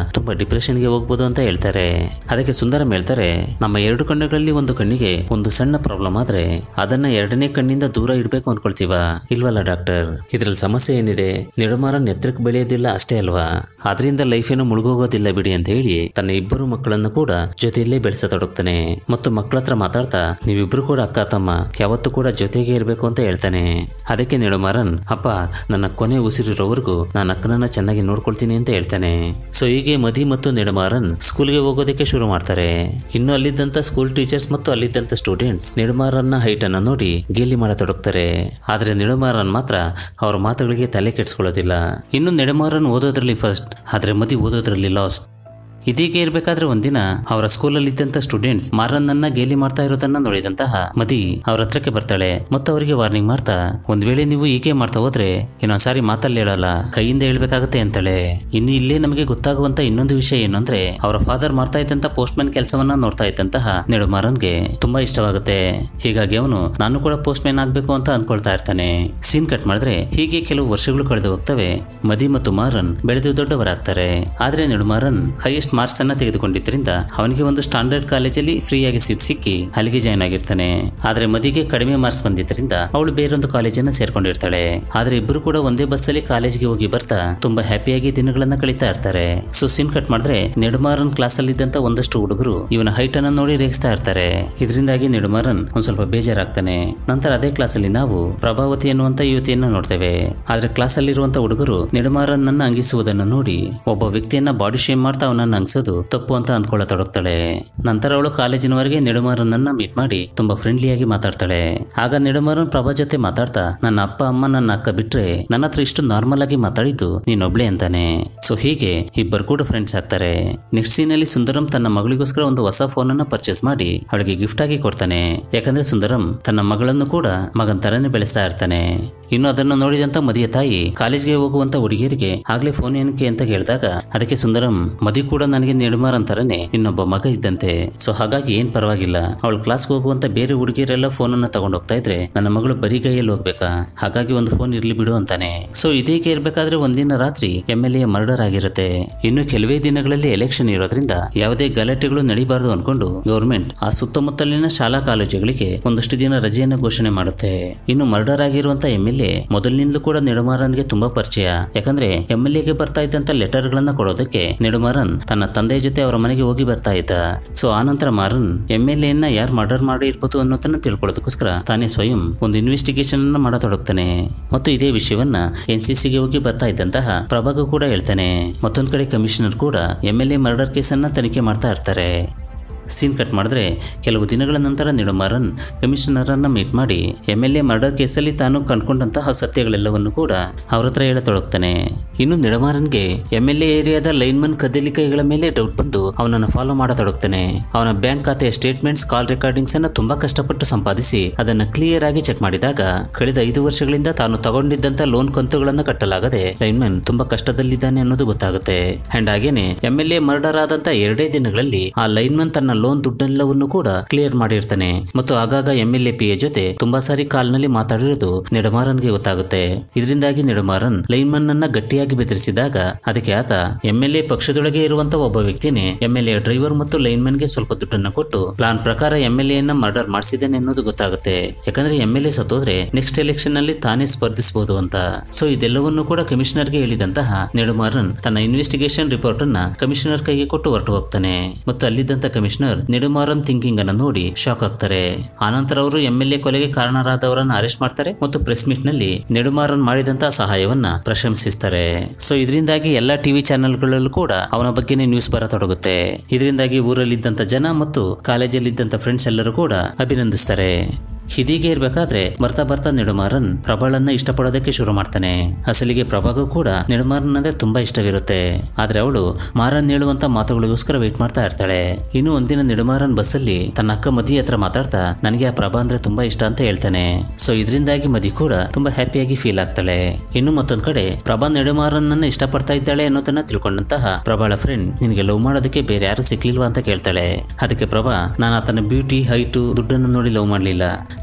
ಡಿಪ್ರೆಷನ್ಗೆ ಹೋಗ್ಬೋದು ಅಂತ ಹೇಳ್ತಾರೆ ಅದಕ್ಕೆ ಸುಂದರಂ ಹೇಳ್ತಾರೆ ನಮ್ಮ ಎರಡು ಕಣ್ಣುಗಳಲ್ಲಿ ಒಂದು ಕಣ್ಣಿಗೆ ಒಂದು ಸಣ್ಣ ಪ್ರಾಬ್ಲಮ್ ಆದ್ರೆ ಅದನ್ನ ಎರಡನೇ ಕಣ್ಣಿಂದ ದೂರ ಇಡಬೇಕು ಅನ್ಕೊಳ್ತೀವ ಇಲ್ವಲ್ಲ ಡಾಕ್ಟರ್ ಇದ್ರಲ್ಲಿ ಸಮಸ್ಯೆ ಏನಿದೆ ನಿಡಮಾರ ಎತ್ತರಕ್ಕೆ ಬೆಳೆಯೋದಿಲ್ಲ ಅಷ್ಟೇ ಅಲ್ವಾ ಅದರಿಂದ ಲೈಫ್ ಏನೋ ಮುಳುಗೋಗೋದಿಲ್ಲ ಬಿಡಿ ಅಂತ ಹೇಳಿ ತನ್ನ ಇಬ್ಬರು ಮಕ್ಕಳನ್ನು ಕೂಡ ಜೊತೆಯಲ್ಲೇ ಬೆಳೆಸತೊಡಗ್ತಾನೆ ಮತ್ತು ಮಕ್ಕಳ ಹತ್ರ ಮಾತಾಡ್ತಾ ನೀವಿಬ್ರು ಕೂಡ ಅಕ್ಕ ತಮ್ಮ ಯಾವತ್ತೂ ಕೂಡ ಜೊತೆಗೆ ಇರಬೇಕು ಅಂತ ಹೇಳ್ತಾನೆ ಅದಕ್ಕೆ ನಿಡಮಾರನ್ ಅಪ್ಪ ನನ್ನ ಕೊನೆ ಉಸಿರಿರೋವರೆಗೂ ನಾನು ಅಕ್ಕನನ್ನ ಚೆನ್ನಾಗಿ ನೋಡ್ಕೊಳ್ತೀನಿ ಅಂತ ಹೇಳ್ತಾನೆ ಸೊ ಹೀಗೆ ಮದಿ ಮತ್ತು ನಿಡಮಾರನ್ ಸ್ಕೂಲ್ಗೆ ಹೋಗೋದಕ್ಕೆ ಶುರು ಮಾಡ್ತಾರೆ ಇನ್ನು ಅಲ್ಲಿದ್ದಂತ ಸ್ಕೂಲ್ ಟೀಚರ್ಸ್ ಮತ್ತು ಅಲ್ಲಿದ್ದಂತ ಸ್ಟೂಡೆಂಟ್ಸ್ ನಿಡಮಾರನ್ನ ಹೈಟ್ ಅನ್ನ ನೋಡಿ ಗೇಲಿ ಮಾಡತೊಡಗ್ತಾರೆ ಆದ್ರೆ ನಿಡಮಾರನ್ ಮಾತ್ರ ಅವ್ರ ಮಾತುಗಳಿಗೆ ತಲೆ ಕೆಡ್ಸ್ಕೊಳ್ಳೋದಿಲ್ಲ ಇನ್ನು ನಿಡಮಾರನ್ ಓದೋದ್ರಲ್ಲಿ ಫಸ್ಟ್ ಆದ್ರೆ ಮದಿ ಓದೋದ್ರಲ್ಲಿ ಲಾಸ್ಟ್ ಇದೀಗೆ ಇರಬೇಕಾದ್ರೆ ಒಂದಿನ ಅವರ ಸ್ಕೂಲಲ್ಲಿ ಇದ್ದಂತ ಸ್ಟೂಡೆಂಟ್ಸ್ ಮಾರನ್ನನ್ನ ಗೇಲಿ ಮಾಡ್ತಾ ಇರೋದನ್ನ ನೋಡಿದಂತಹ ಮದಿ ಅವ್ರ ಹತ್ರಕ್ಕೆ ಬರ್ತಾಳೆ ಮತ್ತು ಅವರಿಗೆ ವಾರ್ನಿಂಗ್ ಮಾಡ್ತಾ ಒಂದ್ ವೇಳೆ ನೀವು ಹೀಗೆ ಮಾಡ್ತಾ ಹೋದ್ರೆ ಇನ್ನೊಂದ್ಸಾರಿ ಮಾತಲ್ಲಿ ಹೇಳಲ್ಲ ಕೈಯಿಂದ ಹೇಳ್ಬೇಕಾಗತ್ತೆ ಅಂತಾಳೆ ಇನ್ನು ಇಲ್ಲೇ ನಮಗೆ ಗೊತ್ತಾಗುವಂತ ಇನ್ನೊಂದು ವಿಷಯ ಏನು ಅಂದ್ರೆ ಅವರ ಫಾದರ್ ಮಾಡ್ತಾ ಇದ್ದಂತ ಪೋಸ್ಟ್ ಮ್ಯಾನ್ ಕೆಲಸವನ್ನ ನೋಡ್ತಾ ಇದ್ದಂತಹ ನೆಡುಮಾರನ್ಗೆ ತುಂಬಾ ಇಷ್ಟವಾಗುತ್ತೆ ಹೀಗಾಗಿ ಅವನು ನಾನು ಕೂಡ ಪೋಸ್ಟ್ ಮ್ಯಾನ್ ಆಗ್ಬೇಕು ಅಂತ ಅನ್ಕೊಳ್ತಾ ಇರ್ತಾನೆ ಸೀನ್ ಕಟ್ ಮಾಡಿದ್ರೆ ಹೀಗೆ ಕೆಲವು ವರ್ಷಗಳು ಕಳೆದು ಹೋಗ್ತವೆ ಮದಿ ಮತ್ತು ಮಾರನ್ ಬೆಳೆದು ದೊಡ್ಡವರಾಗ್ತಾರೆ ಆದ್ರೆ ನೆಡುಮಾರನ್ ಹೈಯೆಸ್ಟ್ ಮಾರ್ಕ್ಸ್ ಅನ್ನ ತೆಗೆದುಕೊಂಡಿದ್ರಿಂದ ಅವನಿಗೆ ಒಂದು ಸ್ಟಾಂಡರ್ಡ್ ಕಾಲೇಜಲ್ಲಿ ಫ್ರೀಯಾಗಿ ಸೀಟ್ ಸಿಕ್ಕಿ ಅಲ್ಲಿಗೆ ಜಾಯ್ನ್ ಆಗಿರ್ತಾನೆ ಆದ್ರೆ ಮದಿಗೆ ಕಡಿಮೆ ಮಾರ್ಕ್ಸ್ ಬಂದಿದ್ದರಿಂದ ಅವಳು ಬೇರೊಂದು ಕಾಲೇಜನ್ನ ಸೇರ್ಕೊಂಡಿರ್ತಾಳೆ ಆದ್ರೆ ಇಬ್ಬರು ಕೂಡ ಒಂದೇ ಬಸ್ಸಲ್ಲಿ ಕಾಲೇಜ್ಗೆ ಹೋಗಿ ಬರ್ತಾ ತುಂಬಾ ಹ್ಯಾಪಿಯಾಗಿ ದಿನಗಳನ್ನ ಕಳೀತಾ ಇರ್ತಾರೆ ಸೊ ಸೀನ್ ಕಟ್ ಮಾಡಿದ್ರೆ ನೆಡುಮಾರನ್ ಕ್ಲಾಸ್ ಅಲ್ಲಿ ಇದ್ದಂತ ಒಂದಷ್ಟು ಹುಡುಗರು ಇವನ ಹೈಟ್ ಅನ್ನ ನೋಡಿ ರೇಗಿಸ್ತಾ ಇರ್ತಾರೆ ಇದರಿಂದಾಗಿ ನೆಡುಮಾರನ್ ಒಂದ್ ಸ್ವಲ್ಪ ಬೇಜಾರಾಗ್ತಾನೆ ನಂತರ ಅದೇ ಕ್ಲಾಸಲ್ಲಿ ನಾವು ಪ್ರಭಾವತಿ ಅನ್ನುವಂತ ಯುವತಿಯನ್ನ ನೋಡ್ತೇವೆ ಆದ್ರೆ ಕ್ಲಾಸ್ ಅಲ್ಲಿರುವಂತ ಹುಡುಗರು ನೆಡುಮಾರನ್ ನನ್ನ ಅಂಗಿಸುವುದನ್ನು ನೋಡಿ ಒಬ್ಬ ವ್ಯಕ್ತಿಯನ್ನ ಬಾಡಿ ಶೇಮ್ ಮಾಡ್ತಾ ಅವನನ್ನ ಅಂಗಿಸೋದು ತಪ್ಪು ಅಂತ ಅಂದ್ಕೊಳ್ಳತೊಡಗ್ತಾಳೆ ನಂತರ ಅವಳು ಕಾಲೇಜಿನವರೆಗೆ ನೆಡುಮಾರನನ್ನ ಮೀಟ್ ಮಾಡಿ ತುಂಬಾ ಫ್ರೆಂಡ್ಲಿಯಾಗಿ ಮಾತಾಡ್ತಾಳೆ ಆಗ ನೆಡುಮಾರನ್ ಪ್ರಭಾ ಜೊತೆ ಮಾತಾಡ್ತಾ ನನ್ನ ಅಪ್ಪ ಅಮ್ಮ ನನ್ನ ಅಕ್ಕ ಬಿಟ್ರೆ ನನ್ನ ಹತ್ರ ಇಷ್ಟು ನಾರ್ಮಲ್ ಆಗಿ ಮಾತಾಡಿದ್ದು ನೀನೊಬ್ಳೆ ಅಂತಾನೆ ಸೊ ಹೀಗೆ ಇಬ್ಬರು ಕೂಡ ಫ್ರೆಂಡ್ಸ್ ಆಗ್ತಾರೆ ನೆಕ್ಸ್ಟ್ ಸೀನಲ್ಲಿ ಸುಂದರಂ ತನ್ನ ಮಗಳಿಗೋಸ್ಕರ ಒಂದು ಹೊಸ ಫೋನ್ ಅನ್ನ ಪರ್ಚೇಸ್ ಮಾಡಿ ಅವಳಿಗೆ ಗಿಫ್ಟ್ ಆಗಿ ಕೊಡ್ತಾನೆ ಯಾಕಂದ್ರೆ ಸುಂದರಂ ತನ್ನ ಮಗಳನ್ನು ಕೂಡ ಮಗನ್ ತರನೇ ಬೆಳೆಸ್ತಾ ಇರ್ತಾನೆ ಇನ್ನು ಅದನ್ನು ನೋಡಿದಂತ ಮದಿಯ ತಾಯಿ ಕಾಲೇಜ್ಗೆ ಹೋಗುವಂತ ಹುಡುಗಿಯರಿಗೆ ಆಗ್ಲೇ ಫೋನ್ ಏನಕ್ಕೆ ಅಂತ ಕೇಳಿದಾಗ ಅದಕ್ಕೆ ಸುಂದರಂ ಮದಿ ಕೂಡ ನನಗೆ ನೆಡುಮಾರ್ ಅಂತಾರನೆ ಇನ್ನೊಬ್ಬ ಮಗ ಇದ್ದಂತೆ ಸೊ ಹಾಗಾಗಿ ಏನ್ ಪರವಾಗಿಲ್ಲ ಅವಳು ಕ್ಲಾಸ್ಗೆ ಹೋಗುವಂತ ಬೇರೆ ಹುಡುಗಿಯರೆಲ್ಲ ಫೋನ್ ಅನ್ನ ತಗೊಂಡು ಹೋಗ್ತಾ ಇದ್ರೆ ನನ್ನ ಮಗಳು ಬರೀ ಕೈಯಲ್ಲಿ ಹೋಗ್ಬೇಕಾ ಹಾಗಾಗಿ ಒಂದು ಫೋನ್ ಇರ್ಲಿ ಬಿಡು ಅಂತಾನೆ ಸೊ ಇದೀಗೆ ಇರ್ಬೇಕಾದ್ರೆ ಒಂದಿನ ರಾತ್ರಿ ಎಂ ಎಲ್ ಎ ಮರ್ಡರ್ ಆಗಿರುತ್ತೆ ಇನ್ನು ಕೆಲವೇ ದಿನಗಳಲ್ಲಿ ಎಲೆಕ್ಷನ್ ಇರೋದ್ರಿಂದ ಯಾವುದೇ ಗಲಾಟೆಗಳು ನಡೀಬಾರದು ಅನ್ಕೊಂಡು ಗೌರ್ಮೆಂಟ್ ಆ ಸುತ್ತಮುತ್ತಲಿನ ಶಾಲಾ ಕಾಲೇಜುಗಳಿಗೆ ಒಂದಷ್ಟು ದಿನ ರಜೆಯನ್ನು ಘೋಷಣೆ ಮಾಡುತ್ತೆ ಇನ್ನು ಮರ್ಡರ್ ಆಗಿರುವಂತ ಎಂ ಎಲ್ ಎ ಮೊದಲಿನಿಂದಲೂ ಕೂಡ ನೆಡುಮಾರನ್ಗೆ ತುಂಬಾ ಪರಿಚಯ ಯಾಕಂದ್ರೆ ಎಂ ಎಲ್ ಎಗೆ ಬರ್ತಾ ಇದ್ದಂತ ಲೆಟರ್ ಗಳನ್ನ ಕೊಡೋದಕ್ಕೆ ನೆಡುಮಾರನ್ ತನ್ನ ತಂದೆಯ ಜೊತೆ ಅವರ ಮನೆಗೆ ಹೋಗಿ ಬರ್ತಾ ಇದ್ದ ಸೊ ಆನಂತರ ಮಾರನ್ ಎಂ ಎಲ್ ಎನ್ನ ಯಾರು ಮರ್ಡರ್ ಮಾಡಿ ಇರ್ಬೋದು ಅನ್ನೋದನ್ನ ತಿಳ್ಕೊಳ್ಳೋದಕ್ಕೋಸ್ಕರ ತಾನೇ ಸ್ವಯಂ ಒಂದು ಇನ್ವೆಸ್ಟಿಗೇಷನ್ ಅನ್ನ ಮಾಡತೊಡಗ್ತಾನೆ ಮತ್ತು ಇದೇ ವಿಷಯವನ್ನ ಎನ್ ಸಿ ಸಿಗೆ ಹೋಗಿ ಬರ್ತಾ ಇದ್ದಂತಹ ಪ್ರಭಾಗ ಕೂಡ ಹೇಳ್ತಾನೆ ಮತ್ತೊಂದ್ ಕಡೆ ಕಮಿಷನರ್ ಕೂಡ ಎಂ ಎಲ್ ಎ ಮರ್ಡರ್ ಕೇಸನ್ನ ತನಿಖೆ ಮಾಡ್ತಾ ಇರ್ತಾರೆ ಸೀನ್ ಕಟ್ ಮಾಡಿದ್ರೆ ಕೆಲವು ದಿನಗಳ ನಂತರ ನಿಡುಮಾರನ್ ಕಮಿಷನರನ್ನ ಮೀಟ್ ಮಾಡಿ ಎಂ ಎಲ್ ಎ ಮರ್ಡರ್ ಕೇಸಲ್ಲಿ ತಾನು ಕಂಡ್ಕೊಂಡಂತಹ ಸತ್ಯಗಳೆಲ್ಲವನ್ನು ಕೂಡ ಅವ್ರ ಹತ್ರ ಹೇಳತೊಡಗ್ತಾನೆ ಇನ್ನು ನಿಡಮಾರನ್ಗೆ ಎಂ ಎಲ್ ಎ ಏರಿಯಾದ ಲೈನ್ಮನ್ ಕದಲಿ ಕೈಗಳ ಮೇಲೆ ಡೌಟ್ ಬಂದು ಅವನನ್ನು ಫಾಲೋ ಮಾಡತೊಡಗ್ತಾನೆ ಅವನ ಬ್ಯಾಂಕ್ ಖಾತೆಯ ಸ್ಟೇಟ್ಮೆಂಟ್ಸ್ ಕಾಲ್ ರೆಕಾರ್ಡಿಂಗ್ಸ್ ಅನ್ನ ತುಂಬಾ ಕಷ್ಟಪಟ್ಟು ಸಂಪಾದಿಸಿ ಅದನ್ನ ಕ್ಲಿಯರ್ ಆಗಿ ಚೆಕ್ ಮಾಡಿದಾಗ ಕಳೆದ ಐದು ವರ್ಷಗಳಿಂದ ತಾನು ತಗೊಂಡಿದ್ದಂತ ಲೋನ್ ಕಂತುಗಳನ್ನ ಕಟ್ಟಲಾಗದೆ ಲೈನ್ಮನ್ ತುಂಬಾ ಕಷ್ಟದಲ್ಲಿದ್ದಾನೆ ಅನ್ನೋದು ಗೊತ್ತಾಗುತ್ತೆ ಅಂಡ್ ಹಾಗೇನೆ ಎಂ ಎಲ್ ಎ ಮರ್ಡರ್ ಆದಂತ ಎರಡೇ ದಿನಗಳಲ್ಲಿ ಆ ಲೈನ್ಮನ್ ತನ್ನ ಲೋನ್ ದುಡ್ಡೆಲ್ಲವನ್ನು ಕೂಡ ಕ್ಲಿಯರ್ ಮಾಡಿರ್ತಾನೆ ಮತ್ತು ಆಗಾಗ M L A P A ಜೊತೆ ತುಂಬಾ ಸಾರಿ ಕಾಲ್ನಲ್ಲಿ ಮಾತಾಡಿರೋದು ನೆಡಮಾರನ್ಗೆ ಗೊತ್ತಾಗುತ್ತೆ ಇದರಿಂದಾಗಿ ನೆಡಮಾರನ್ ಲೈನ್ಮನ್ ಅನ್ನ ಗಟ್ಟಿಯಾಗಿ ಬೆದರಿಸಿದಾಗ ಅದಕ್ಕೆ ಆತ ಎಂ ಎಲ್ ಎ ಪಕ್ಷದೊಳಗೆ ಇರುವಂತ ಒಬ್ಬ ವ್ಯಕ್ತಿನೇ ಎಂ ಎಲ್ ಎ ಡ್ರೈವರ್ ಮತ್ತು ಲೈನ್ಮನ್ ಗೆ ಸ್ವಲ್ಪ ದುಡ್ಡನ್ನ ಕೊಟ್ಟು ಪ್ಲಾನ್ ಪ್ರಕಾರ ಎಂ ಎಲ್ ಎನ್ನ ಮರ್ಡರ್ ಮಾಡಿಸಿದ್ದೇನೆ ಅನ್ನೋದು ಗೊತ್ತಾಗುತ್ತೆ ಯಾಕಂದ್ರೆ ಎಂ ಎಲ್ ಎ ಸತ್ತೋದ್ರೆ ನೆಕ್ಸ್ಟ್ ಎಲೆಕ್ಷನ್ ನಲ್ಲಿ ತಾನೇ ಸ್ಪರ್ಧಿಸಬಹುದು ಅಂತ ಸೊ ಇದೆಲ್ಲವನ್ನು ಕೂಡ ಕಮಿಷನರ್ಗೆ ಹೇಳಿದಂತಹ ನೆಡುಮಾರನ್ ತನ್ನ ಇನ್ವೆಸ್ಟಿಗೇಷನ್ ರಿಪೋರ್ಟ್ ಅನ್ನ ಕಮಿಷನರ್ ಕೈಗೆ ಕೊಟ್ಟು ಹೊರಟು ಹೋಗ್ತಾನೆ ಮತ್ತು ಅಲ್ಲಿದ್ದಂತ ಕಮಿಷನರ್ ನೆಡುಮಾರನ್ ಥಿಂಕಿಂಗ್ ಅನ್ನ ನೋಡಿ ಶಾಕ್ ಆಗ್ತಾರೆ ಆನಂತರ ಅವರು ಎಂ ಎಲ್ ಎ ಕೊಲೆಗೆ ಕಾರಣರಾದವರನ್ನ ಅರೆಸ್ಟ್ ಮಾಡ್ತಾರೆ ಮತ್ತು ಪ್ರೆಸ್ ಮೀಟ್ ನಲ್ಲಿ ನೆಡುಮಾರನ್ ಮಾಡಿದಂತಹ ಸಹಾಯವನ್ನ ಪ್ರಶಂಸಿಸ್ತಾರೆ ಸೊ ಇದರಿಂದಾಗಿ ಎಲ್ಲಾ ಟಿವಿ ಚಾನೆಲ್ಗಳಲ್ಲೂ ಕೂಡ ಅವನ ಬಗ್ಗೆನೇ ನ್ಯೂಸ್ ಬರತೊಡಗುತ್ತೆ ಇದರಿಂದಾಗಿ ಊರಲ್ಲಿದ್ದಂತ ಜನ ಮತ್ತು ಕಾಲೇಜಲ್ಲಿದ್ದಂತ ಫ್ರೆಂಡ್ಸ್ ಎಲ್ಲರೂ ಕೂಡ ಅಭಿನಂದಿಸ್ತಾರೆ ಇದೀಗೆ ಇರ್ಬೇಕಾದ್ರೆ ಬರ್ತಾ ಬರ್ತಾ ನೆಡುಮಾರನ್ ಪ್ರಭಾಳನ್ನ ಇಷ್ಟಪಡೋದಕ್ಕೆ ಶುರು ಮಾಡ್ತಾನೆ ಅಸಲಿಗೆ ಪ್ರಭಾಗೂ ಕೂಡ ನೆಡುಮಾರನ್ ಅಂದ್ರೆ ತುಂಬಾ ಇಷ್ಟವಿರುತ್ತೆ ಆದ್ರೆ ಅವಳು ಮಾರನ್ ಹೇಳುವಂತ ಮಾತುಗಳಿಗೋಸ್ಕರ ವೇಟ್ ಮಾಡ್ತಾ ಇರ್ತಾಳೆ ಇನ್ನು ಒಂದಿನ ನೆಡುಮಾರನ್ ಬಸ್ಸಲ್ಲಿ ತನ್ನ ಅಕ್ಕ ಮದಿ ಹತ್ರ ಮಾತಾಡ್ತಾ ನನಗೆ ಆ ಪ್ರಭಾ ಅಂದ್ರೆ ತುಂಬಾ ಇಷ್ಟ ಅಂತ ಹೇಳ್ತಾನೆ ಸೊ ಇದರಿಂದಾಗಿ ಮದಿ ಕೂಡ ತುಂಬಾ ಹ್ಯಾಪಿಯಾಗಿ ಫೀಲ್ ಆಗ್ತಾಳೆ ಇನ್ನು ಮತ್ತೊಂದ್ ಕಡೆ ಪ್ರಭಾ ನೆಡುಮಾರನ್ನ ಇಷ್ಟಪಡ್ತಾ ಇದ್ದಾಳೆ ಅನ್ನೋದನ್ನ ತಿಳ್ಕೊಂಡಂತಹ ಪ್ರಭಾಳ ಫ್ರೆಂಡ್ ನಿನಗೆ ಲವ್ ಮಾಡೋದಕ್ಕೆ ಬೇರೆ ಯಾರು ಸಿಕ್ಲಿಲ್ವಾ ಅಂತ ಕೇಳ್ತಾಳೆ ಅದಕ್ಕೆ ಪ್ರಭಾ ನಾನು ಆತನ ಬ್ಯೂಟಿ ಹೈಟು ದುಡ್ಡನ್ನು ನೋಡಿ ಲವ್ ಮಾಡ್ಲಿಲ್ಲ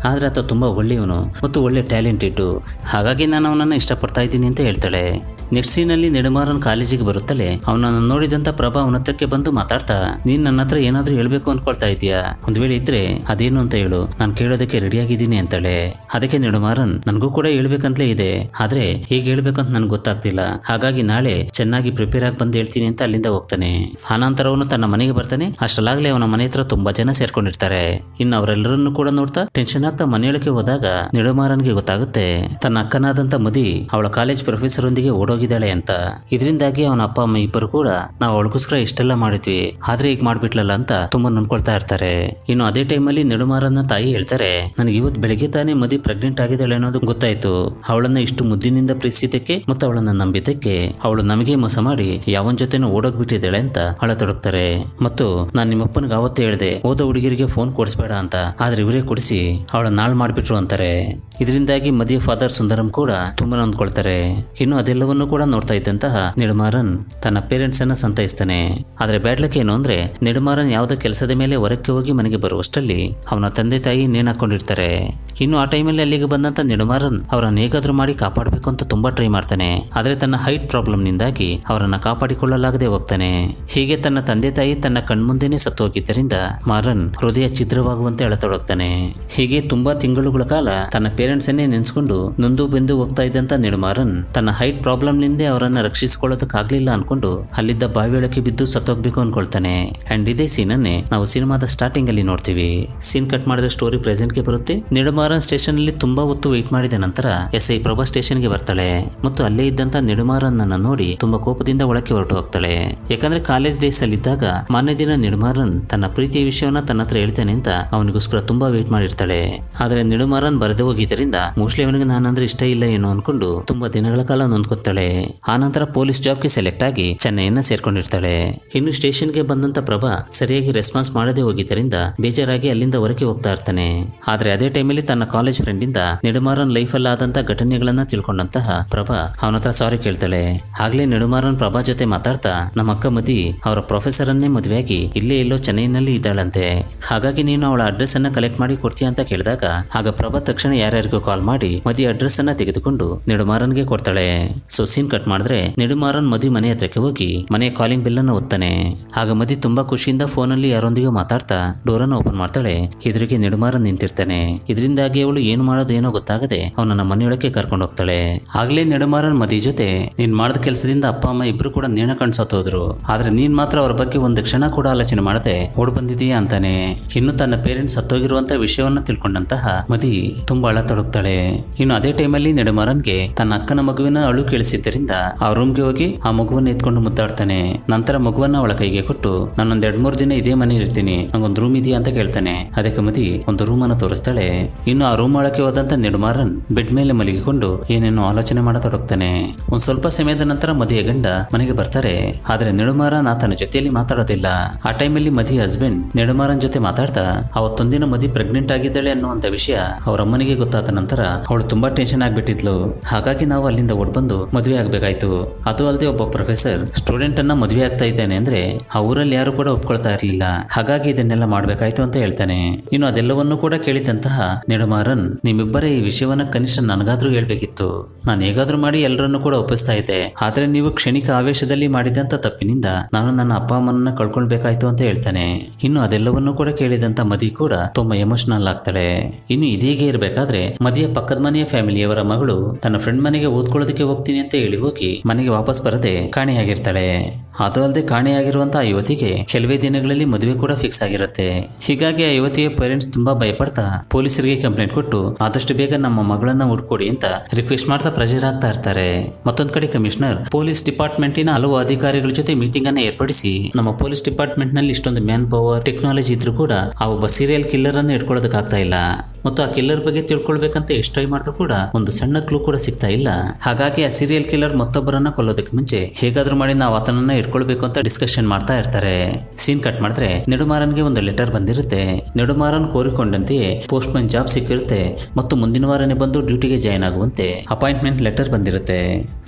ಆದ್ರೆ ಆತ ತುಂಬಾ ಒಳ್ಳೆಯವನು ಮತ್ತು ಒಳ್ಳೆ ಟ್ಯಾಲೆಂಟೆಡ್ ಹಾಗಾಗಿ ನಾನು ಅವನನ್ನ ಇಷ್ಟಪಡ್ತಾ ಇದ್ದೀನಿ ಅಂತ ಹೇಳ್ತಾಳೆ ನೆಕ್ಸ್ಟ್ ಸೀನಲ್ಲಿ ನೆಡುಮಾರನ್ ಕಾಲೇಜಿಗೆ ಬರುತ್ತಲೇ ಅವನನ್ನು ನೋಡಿದಂತ ಪ್ರಭಾ ಅವನ ಹತ್ರಕ್ಕೆ ಬಂದು ಮಾತಾಡ್ತಾ ನೀನ್ ನನ್ನ ಹತ್ರ ಏನಾದ್ರೂ ಹೇಳ್ಬೇಕು ಅನ್ಕೊಳ್ತಾ ಇದೀಯಾ ಒಂದ್ ವೇಳೆ ಇದ್ರೆ ಅದೇನು ಅಂತ ಹೇಳು ನಾನು ಕೇಳೋದಕ್ಕೆ ರೆಡಿ ಆಗಿದ್ದೀನಿ ಅಂತಾಳೆ ಅದಕ್ಕೆ ನೆಡುಮಾರನ್ ನನಗೂ ಕೂಡ ಹೇಳ್ಬೇಕಂತಲೇ ಇದೆ ಆದ್ರೆ ಹೇಗೆ ಹೇಳ್ಬೇಕಂತ ನನ್ಗೆ ಗೊತ್ತಾಗ್ತಿಲ್ಲ ಹಾಗಾಗಿ ನಾಳೆ ಚೆನ್ನಾಗಿ ಪ್ರಿಪೇರ್ ಆಗಿ ಬಂದು ಹೇಳ್ತೀನಿ ಅಂತ ಅಲ್ಲಿಂದ ಹೋಗ್ತಾನೆ ಆನಂತರ ಅವನು ತನ್ನ ಮನೆಗೆ ಬರ್ತಾನೆ ಅಷ್ಟಲಾಗ್ಲೇ ಅವನ ಮನೆ ಹತ್ರ ತುಂಬಾ ಜನ ಸೇರ್ಕೊಂಡಿರ್ತಾರೆ ಇನ್ನು ಅವರೆಲ್ಲರನ್ನು ಕೂಡ ನೋಡ್ತಾ ಟೆನ್ಷನ್ ಆಗ್ತಾ ಮನೆಯೊಳಗೆ ಹೋದಾಗ ನೆಡುಮಾರನ್ಗೆ ಗೊತ್ತಾಗುತ್ತೆ ತನ್ನ ಅಕ್ಕನಾದಂತ ಮದಿ ಅವಳ ಕಾಲೇಜ್ ಪ್ರೊಫೆಸರ್ ಒಂದಿಗೆ ಓಡೋಗಿದ್ದಾಳೆ ಅಂತ ಇದರಿಂದಾಗಿ ಅವನ ಅಪ್ಪ ಅಮ್ಮ ಇಬ್ಬರು ಕೂಡ ನಾವು ಅವಳಿಗೋಸ್ಕರ ಇಷ್ಟೆಲ್ಲ ಮಾಡಿದ್ವಿ ಆದ್ರೆ ಈಗ ಮಾಡ್ಬಿಟ್ಲಲ್ಲ ಅಂತ ತುಂಬಾ ನನ್ಕೊಳ್ತಾ ಇರ್ತಾರೆ ಇನ್ನು ಅದೇ ಟೈಮಲ್ಲಿ ನೆಡುಮಾರನ್ನ ತಾಯಿ ಹೇಳ್ತಾರೆ ನನಗೆ ಇವತ್ತು ಬೆಳಗ್ಗೆ ತಾನೇ ಮದಿ ಪ್ರೆಗ್ನೆಂಟ್ ಆಗಿದ್ದಾಳೆ ಅನ್ನೋದು ಗೊತ್ತಾಯ್ತು ಅವಳನ್ನ ಇಷ್ಟು ಮುದ್ದಿನಿಂದ ಪ್ರೀತಿಸಿದ್ದಕ್ಕೆ ಮತ್ತು ಅವಳನ್ನ ನಂಬಿದ್ದಕ್ಕೆ ಅವಳು ನಮಗೆ ಮೋಸ ಮಾಡಿ ಯಾವನ್ ಜೊತೆನೂ ಓಡೋಗ್ಬಿಟ್ಟಿದ್ದಾಳೆ ಅಂತ ಅಳತೊಡಗ್ತಾರೆ ಮತ್ತು ನಾನು ನಿಮ್ಮಪ್ಪನಿಗೆ ಅವತ್ತೇ ಹೇಳಿದೆ ಓದೋ ಹುಡುಗಿರಿಗೆ ಫೋನ್ ಕೊಡಿಸ್ಬೇಡ ಅಂತ ಆದ್ರೆ ಇವರೇ ಕೊಡಿಸಿ ಅವಳ ನಾಳ್ ಮಾಡ್ಬಿಟ್ರು ಅಂತಾರೆ ಇದರಿಂದಾಗಿ ಮದಿಯ ಫಾದರ್ ಸುಂದರಂ ಕೂಡ ತುಂಬಾ ನೊಂದ್ಕೊಳ್ತಾರೆ ಇನ್ನು ಅದೆಲ್ಲವನ್ನೂ ಕೂಡ ನೋಡ್ತಾ ಇದ್ದಂತಹ ನಿಡುಮಾರನ್ ತನ್ನ ಪೇರೆಂಟ್ಸ್ ಅನ್ನ ಸಂತೈಸ್ತಾನೆ ಆದ್ರೆ ಬ್ಯಾಡ್ಲಕ್ ಏನು ಅಂದ್ರೆ ನಿಡುಮಾರನ್ ಯಾವುದೋ ಕೆಲಸದ ಮೇಲೆ ಹೊರಕ್ಕೆ ಹೋಗಿ ಮನೆಗೆ ಬರುವಷ್ಟರಲ್ಲಿ ಅವನ ತಂದೆ ತಾಯಿ ನೇಣು ಹಾಕೊಂಡಿರ್ತಾರೆ ಇನ್ನು ಆ ಟೈಮಲ್ಲಿ ಅಲ್ಲಿಗೆ ಬಂದಂತ ನಿಡುಮಾರನ್ ಅವರನ್ನ ಹೇಗಾದ್ರೂ ಮಾಡಿ ಕಾಪಾಡಬೇಕು ಅಂತ ತುಂಬಾ ಟ್ರೈ ಮಾಡ್ತಾನೆ ಆದ್ರೆ ತನ್ನ ಹೈಟ್ ಪ್ರಾಬ್ಲಮ್ ನಿಂದಾಗಿ ಅವರನ್ನ ಕಾಪಾಡಿಕೊಳ್ಳಲಾಗದೆ ಹೋಗ್ತಾನೆ ಹೀಗೆ ತನ್ನ ತಂದೆ ತಾಯಿ ತನ್ನ ಕಣ್ಮುಂದೆನೆ ಸತ್ತು ಹೋಗಿದ್ದರಿಂದ ಮಾರನ್ ಹೃದಯ ಛಿದ್ರವಾಗುವಂತೆ ಅಳತೊಡಗ್ತಾನೆ ಹೀಗೆ ತುಂಬಾ ತಿಂಗಳುಗಳ ಕಾಲ ತನ್ನ ಪೇರೆಂಟ್ಸ್ ಅನ್ನೇ ನೆನೆಸ್ಕೊಂಡು ನೊಂದು ಬೆಂದು ಹೋಗ್ತಾ ಇದ್ದಂತ ನಿಡುಮಾರನ್ ತನ್ನ ಹೈಟ್ ಪ್ರಾಬ್ಲಮ್ ನಿಂದ ಅವರನ್ನ ರಕ್ಷಿಸಿಕೊಳ್ಳೋದಕ್ಕಾಗ್ಲಿಲ್ಲ ಅನ್ಕೊಂಡು ಅಲ್ಲಿದ್ದ ಬಾವಿಯೊಳಕ್ಕೆ ಬಿದ್ದು ಸತ್ತೋಗ್ಬೇಕು ಅನ್ಕೊಳ್ತಾನೆ ಅಂಡ್ ಇದೇ ಸೀನ್ ಅನ್ನೇ ನಾವು ಸಿನಿಮಾದ ಸ್ಟಾರ್ಟಿಂಗ್ ಅಲ್ಲಿ ನೋಡ್ತೀವಿ ಸೀನ್ ಕಟ್ ಮಾಡಿದ ಸ್ಟೋರಿ ಪ್ರೆಸೆಂಟ್ ಗೆ ಬರುತ್ತೆ ನಿಡುಮಾರನ್ ಸ್ಟೇಷನ್ ಅಲ್ಲಿ ತುಂಬಾ ಹೊತ್ತು ವೆಯ್ಟ್ ಮಾಡಿದ ನಂತರ ಎಸ್ ಐ ಪ್ರಭಾ ಸ್ಟೇಷನ್ ಗೆ ಬರ್ತಾಳೆ ಮತ್ತು ಅಲ್ಲೇ ಇದ್ದಂತ ನಿಡುಮಾರನ್ ನೋಡಿ ತುಂಬಾ ಕೋಪದಿಂದ ಒಳಕ್ಕೆ ಹೊರಟು ಹೋಗ್ತಾಳೆ ಯಾಕಂದ್ರೆ ಕಾಲೇಜ್ ಡೇಸ್ ಅಲ್ಲಿ ಇದ್ದಾಗ ಮಾನ್ಯ ದಿನ ನಿಡುಮಾರನ್ ತನ್ನ ಪ್ರೀತಿಯ ವಿಷಯವನ್ನ ತನ್ನ ಹತ್ರ ಹೇಳ್ತಾನೆ ಅಂತ ಅವನಿಗೋಸ್ಕರ ತುಂಬಾ ವೇಟ್ ಮಾಡಿರ್ತಾಳೆ ಆದ್ರೆ ನಿಡುಮಾರನ್ ಬರದೆ ಹೋಗಿದ್ದರಿಂದ ಮೋಸ್ಟ್ಲಿ ಅವನಿಗೆ ನಾನಂದ್ರೆ ಇಷ್ಟ ಇಲ್ಲ ಏನೋ ಅನ್ಕೊಂಡು ತುಂಬಾ ದಿನಗಳ ಕಾಲ ನೊಂದ್ಕೊತಾಳೆ ಆನಂತರ ಪೊಲೀಸ್ ಜಾಬ್ಗೆ ಸೆಲೆಕ್ಟ್ ಆಗಿ ಚೆನ್ನೈಯನ್ನ ಸೇರ್ಕೊಂಡಿರ್ತಾಳೆ ಇನ್ನು ಸ್ಟೇಷನ್ಗೆ ಬಂದಂತ ಪ್ರಭಾ ಸರಿಯಾಗಿ ರೆಸ್ಪಾನ್ಸ್ ಮಾಡದೆ ಹೋಗಿದ್ದರಿಂದ ಬೇಜಾರಾಗಿ ಅಲ್ಲಿಂದ ಹೊರಗೆ ಹೋಗ್ತಾ ಇರ್ತಾನೆ ಆದ್ರೆ ಅದೇ ಟೈಮಲ್ಲಿ ತನ್ನ ಕಾಲೇಜ್ ಫ್ರೆಂಡ್ ಇಂದ ನೆಡುಮಾರನ್ ಲೈಫ್ ಅಲ್ಲಿ ಆದಂತ ಘಟನೆಗಳನ್ನ ತಿಳ್ಕೊಂಡಂತಹ ಪ್ರಭಾ ಅವನ ಹತ್ರ ಸಾರಿ ಕೇಳ್ತಾಳೆ ಆಗ್ಲೇ ನೆಡುಮಾರನ್ ಪ್ರಭಾ ಜೊತೆ ಮಾತಾಡ್ತಾ ನಮ್ಮ ಅಕ್ಕ ಮದಿ ಅವರ ಪ್ರೊಫೆಸರ್ ಅನ್ನೇ ಮದುವೆಯಾಗಿ ಇಲ್ಲೇ ಎಲ್ಲೋ ಚೆನ್ನೈನಲ್ಲಿ ಇದ್ದಾಳಂತೆ ಹಾಗಾಗಿ ನೀನು ಅವಳ ಅಡ್ರೆಸ್ ಅನ್ನ ಕಲೆಕ್ಟ್ ಮಾಡಿ ಕೊಡ್ತೀಯ ಅಂತ ಕೇಳಿದಾಗ ಆಗ ಪ್ರಭಾ ತಕ್ಷಣ ಯಾರ್ಯಾರಿಗೂ ಕಾಲ್ ಮಾಡಿ ಮದಿ ಅಡ್ರೆಸ್ ಅನ್ನ ತೆಗೆದುಕೊಂಡು ನೆಡುಮಾರನ್ಗೆ ಕೊಡ್ತಾಳೆ ಸೊ ಸೀನ್ ಕಟ್ ಮಾಡಿದ್ರೆ ನೆಡುಮಾರನ್ ಮದಿ ಮನೆ ಹತ್ರಕ್ಕೆ ಹೋಗಿ ಮನೆ ಕಾಲಿಂಗ್ ಬೆಲ್ ಅನ್ನು ಒತ್ತಾನೆ ಆಗ ಮದಿ ತುಂಬಾ ಖುಷಿಯಿಂದ ಫೋನಲ್ಲಿ ಯಾರೊಂದಿಗೆ ಮಾತಾಡ್ತಾ ಡೋರನ್ನು ಓಪನ್ ಮಾಡ್ತಾಳೆ ಎದುರಿಗೆ ನೆಡುಮಾರನ್ ನಿಂತಿರ್ತಾನೆ ಇದರಿಂದಾಗಿ ಅವಳು ಏನು ಮಾಡೋದು ಏನೋ ಗೊತ್ತಾಗದೆ ಅವನನ್ನ ಮನೆಯೊಳಕ್ಕೆ ಕರ್ಕೊಂಡು ಹೋಗ್ತಾಳೆ ಆಗ್ಲೇ ನೆಡುಮಾರನ್ ಮದಿ ಜೊತೆ ನೀನ್ ಮಾಡಿದ ಕೆಲಸದಿಂದ ಅಪ್ಪ ಅಮ್ಮ ಇಬ್ರು ಕೂಡ ನೇಣ ಕಣ್ಸೋತೋದ್ರು ಆದ್ರೆ ನೀನ್ ಮಾತ್ರ ಅವ್ರ ಬಗ್ಗೆ ಒಂದು ಕ್ಷಣ ಕೂಡ ಆಲೋಚನೆ ಮಾಡದೆ ಓಡ್ ಬಂದಿದೀಯಾ ಅಂತಾನೆ ಇನ್ನು ತನ್ನ ಪೇರೆಂಟ್ಸ್ ಸತ್ತೋಗಿರುವಂತ ವಿಷಯವನ್ನ ತಿಳ್ಕೊಂಡಂತಹ ಮದಿ ತುಂಬಾ ಅಳತೊಡಗ್ತಾಳೆ ಇನ್ನು ಅದೇ ಟೈಮಲ್ಲಿ ನೆಡುಮಾರನ್ಗೆ ತನ್ನ ಅಕ್ಕನ ಮಗುವಿನ ಅಳು ಕೇಳಿಸಿದ್ದರಿಂದ ಆ ರೂಮ್ಗೆ ಹೋಗಿ ಆ ಮಗುವನ್ನ ಎತ್ಕೊಂಡು ಮುದ್ದಾಡ್ತಾನೆ ನಂತರ ಮಗುವನ್ನ ಅವಳ ಕೈಗೆ ಕೊಟ್ಟು ನಾನೊಂದ್ ಎರಡ್ ಮೂರ್ ದಿನ ಇದೇ ಮನೆ ಇರ್ತೀನಿ ನಂಗೊಂದು ರೂಮ್ ಇದೆಯಾ ಅಂತ ಕೇಳ್ತಾನೆ ಅದಕ್ಕೆ ಮದಿ ಒಂದು ರೂಮ್ ಅನ್ನ ತೋರಿಸ್ತಾಳೆ ಇನ್ನು ಆ ರೂಮ್ ಒಳಗೆ ಹೋದಂತ ನೆಡುಮಾರನ್ ಬೆಡ್ ಮೇಲೆ ಮಲಗಿಕೊಂಡು ಏನೇನೋ ಆಲೋಚನೆ ಮಾಡತೊಡಗ್ತಾನೆ ಒಂದ್ ಸ್ವಲ್ಪ ಸಮಯದ ನಂತರ ಮದಿಯ ಗಂಡ ಮನೆಗೆ ಬರ್ತಾರೆ ಆದ್ರೆ ನೆಡುಮಾರನ್ ಆತನ ಜೊತೆಯಲ್ಲಿ ಮಾತಾಡೋದಿಲ್ಲ ಆ ಟೈಮಲ್ಲಿ ಮದಿ ಹಸ್ಬೆಂಡ್ ನೆಡುಮಾರನ್ ಜೊತೆ ಮಾತಾಡ್ತಾ ಅವತ್ತೊಂದಿನ ಮದಿ ಪ್ರೆಗ್ನೆಂಟ್ ಆಗಿದ್ದಾಳೆ ಅನ್ನುವಂತ ವಿಷಯ ಅವ್ರ ಅಮ್ಮನಿಗೆ ಗೊತ್ತಾದ ನಂತರ ಅವಳು ತುಂಬಾ ಟೆನ್ಷನ್ ಆಗ್ಬಿಟ್ಟಿದ್ಲು ಹಾಗಾಗಿ ನಾವು ಅಲ್ಲಿಂದ ಓಡ್ಬಂದು ಮದುವೆ ಆಗ್ಬೇಕಾಯ್ತು ಅದು ಅಲ್ಲದೆ ಒಬ್ಬ ಪ್ರೊಫೆಸರ್ ಸ್ಟೂಡೆಂಟ್ ಅನ್ನ ಮದುವೆ ಆಗ್ತಾ ಇದ್ದಾನೆ ಅಂದ್ರೆ ಆ ಊರಲ್ಲಿ ಯಾರು ಕೂಡ ಒಪ್ಕೊಳ್ತಾ ಇರ್ಲಿಲ್ಲ ಹಾಗಾಗಿ ಇದನ್ನೆಲ್ಲ ಮಾಡ್ಬೇಕಾಯ್ತು ಅಂತ ಹೇಳ್ತಾನೆ ಇನ್ನು ಅದೆಲ್ಲವನ್ನೂ ಕೂಡ ಕೇಳಿದಂತಹ ನೆಡುಮಾರನ್ ನಿಮ್ಮಿಬ್ಬರೇ ಈ ವಿಷಯವನ್ನ ಕನಿಷ್ಠ ನನಗಾದ್ರೂ ಹೇಳ್ಬೇಕಿತ್ತು ನಾನು ಹೇಗಾದ್ರೂ ಮಾಡಿ ಎಲ್ಲರನ್ನೂ ಕೂಡ ಒಪ್ಪಿಸ್ತಾ ಇದ್ದೆ ಆದ್ರೆ ನೀವು ಕ್ಷಣಿಕ ಆವೇಶದಲ್ಲಿ ಮಾಡಿದಂತ ತಪ್ಪಿನಿಂದ ನಾನು ನನ್ನ ಅಪ್ಪ ಅಮ್ಮನನ್ನ ಕಳ್ಕೊಳ್ಬೇಕಾಯ್ತು ಅಂತ ಹೇಳ್ತಾನೆ ಇನ್ನು ಅದೆಲ್ಲವನ್ನೂ ಕೂಡ ಕೇಳಿದಂತ ಮದಿ ಕೂಡ ತುಂಬಾ ಎಮೋಷನಲ್ ಆಗ್ತಾಳೆ ಇನ್ನು ಇದೀಗೆ ಇರಬೇಕಾದ್ರೆ ಮದಿಯ ಪಕ್ಕದ ಮನೆಯ ಫ್ಯಾಮಿಲಿಯವರ ಮಗಳು ತನ್ನ ಫ್ರೆಂಡ್ ಮನೆಗೆ ಓದ್ಕೊಳ್ಳೋದಕ್ಕೆ ಹೋಗ್ತೀನಿ ಅಂತ ಹೇಳಿ ಹೋಗಿ ಮನೆಗೆ ವಾಪಸ್ ಬರದೆ ಕಾಣೆಯಾಗಿರ್ತಾಳೆ ಅದು ಅಲ್ಲದೆ ಕಾಣೆಯಾಗಿರುವಂತ ಆ ಯುವತಿಗೆ ಕೆಲವೇ ದಿನಗಳಲ್ಲಿ ಮದುವೆ ಕೂಡ ಫಿಕ್ಸ್ ಆಗಿರುತ್ತೆ ಹೀಗಾಗಿ ಆ ಯುವತಿಯ ಪೇರೆಂಟ್ಸ್ ತುಂಬಾ ಭಯಪಡ್ತಾ ಪೊಲೀಸರಿಗೆ ಕಂಪ್ಲೇಂಟ್ ಕೊಟ್ಟು ಆದಷ್ಟು ಬೇಗ ನಮ್ಮ ಮಗಳನ್ನ ಹುಡ್ಕೊಡಿ ಅಂತ ರಿಕ್ವೆಸ್ಟ್ ಮಾಡ್ತಾ ಪ್ರೆಷರ್ ಆಗ್ತಾ ಇರ್ತಾರೆ ಮತ್ತೊಂದ್ ಕಡೆ ಕಮಿಷನರ್ ಪೊಲೀಸ್ ಡಿಪಾರ್ಟ್ಮೆಂಟಿನ ಹಲವು ಅಧಿಕಾರಿಗಳ ಜೊತೆ ಮೀಟಿಂಗ್ ಅನ್ನ ಏರ್ಪಡಿಸಿ ನಮ್ಮ ಪೊಲೀಸ್ ಡಿಪಾರ್ಟ್ಮೆಂಟ್ ನಲ್ಲಿ ಇಷ್ಟೊಂದು ಮ್ಯಾನ್ ಪವರ್ ಟೆಕ್ನಾಲಜಿ ಇದ್ರೂ ಕೂಡ ಆ ಒಬ್ಬ ಸೀರಿಯಲ್ ಕಿಲ್ಲರ್ ಅನ್ನ ಇಟ್ಕೊಳ್ಳೋದಕ್ಕಾಗ್ತಾ ಇಲ್ಲ ಮತ್ತು ಆ ಕಿಲ್ಲರ್ ಬಗ್ಗೆ ತಿಳ್ಕೊಳ್ಬೇಕಂತ ಎಷ್ಟು ಟ್ರೈ ಮಾಡಿದ್ರು ಕೂಡ ಒಂದು ಸಣ್ಣ ಕ್ಲೂ ಕೂಡ ಸಿಗ್ತಾ ಇಲ್ಲ ಹಾಗಾಗಿ ಆ ಸೀರಿಯಲ್ ಕಿಲ್ಲರ್ ಮತ್ತೊಬ್ಬರನ್ನ ಕೊಲ್ಲೋದಕ್ಕೆ ಮುಂಚೆ ಹೇಗಾದ್ರೂ ಮಾಡಿ ನಾವು ಆತನನ್ನ ಇಟ್ಕೊಳ್ಬೇಕು ಅಂತ ಡಿಸ್ಕಷನ್ ಮಾಡ್ತಾ ಇರ್ತಾರೆ ಸೀನ್ ಕಟ್ ಮಾಡಿದ್ರೆ ನೆಡುಮಾರನ್ಗೆ ಒಂದು ಲೆಟರ್ ಬಂದಿರುತ್ತೆ ನೆಡುಮಾರನ್ ಕೋರಿಕೊಂಡಂತೆಯೇ ಪೋಸ್ಟ್ ಮ್ಯಾನ್ ಜಾಬ್ ಸಿಕ್ಕಿರುತ್ತೆ ಮತ್ತು ಮುಂದಿನ ವಾರನೇ ಬಂದು ಡ್ಯೂಟಿಗೆ ಜಾಯ್ನ್ ಆಗುವಂತೆ ಅಪಾಯಿಂಟ್ಮೆಂಟ್ ಲೆಟರ್ ಬಂದಿರುತ್ತೆ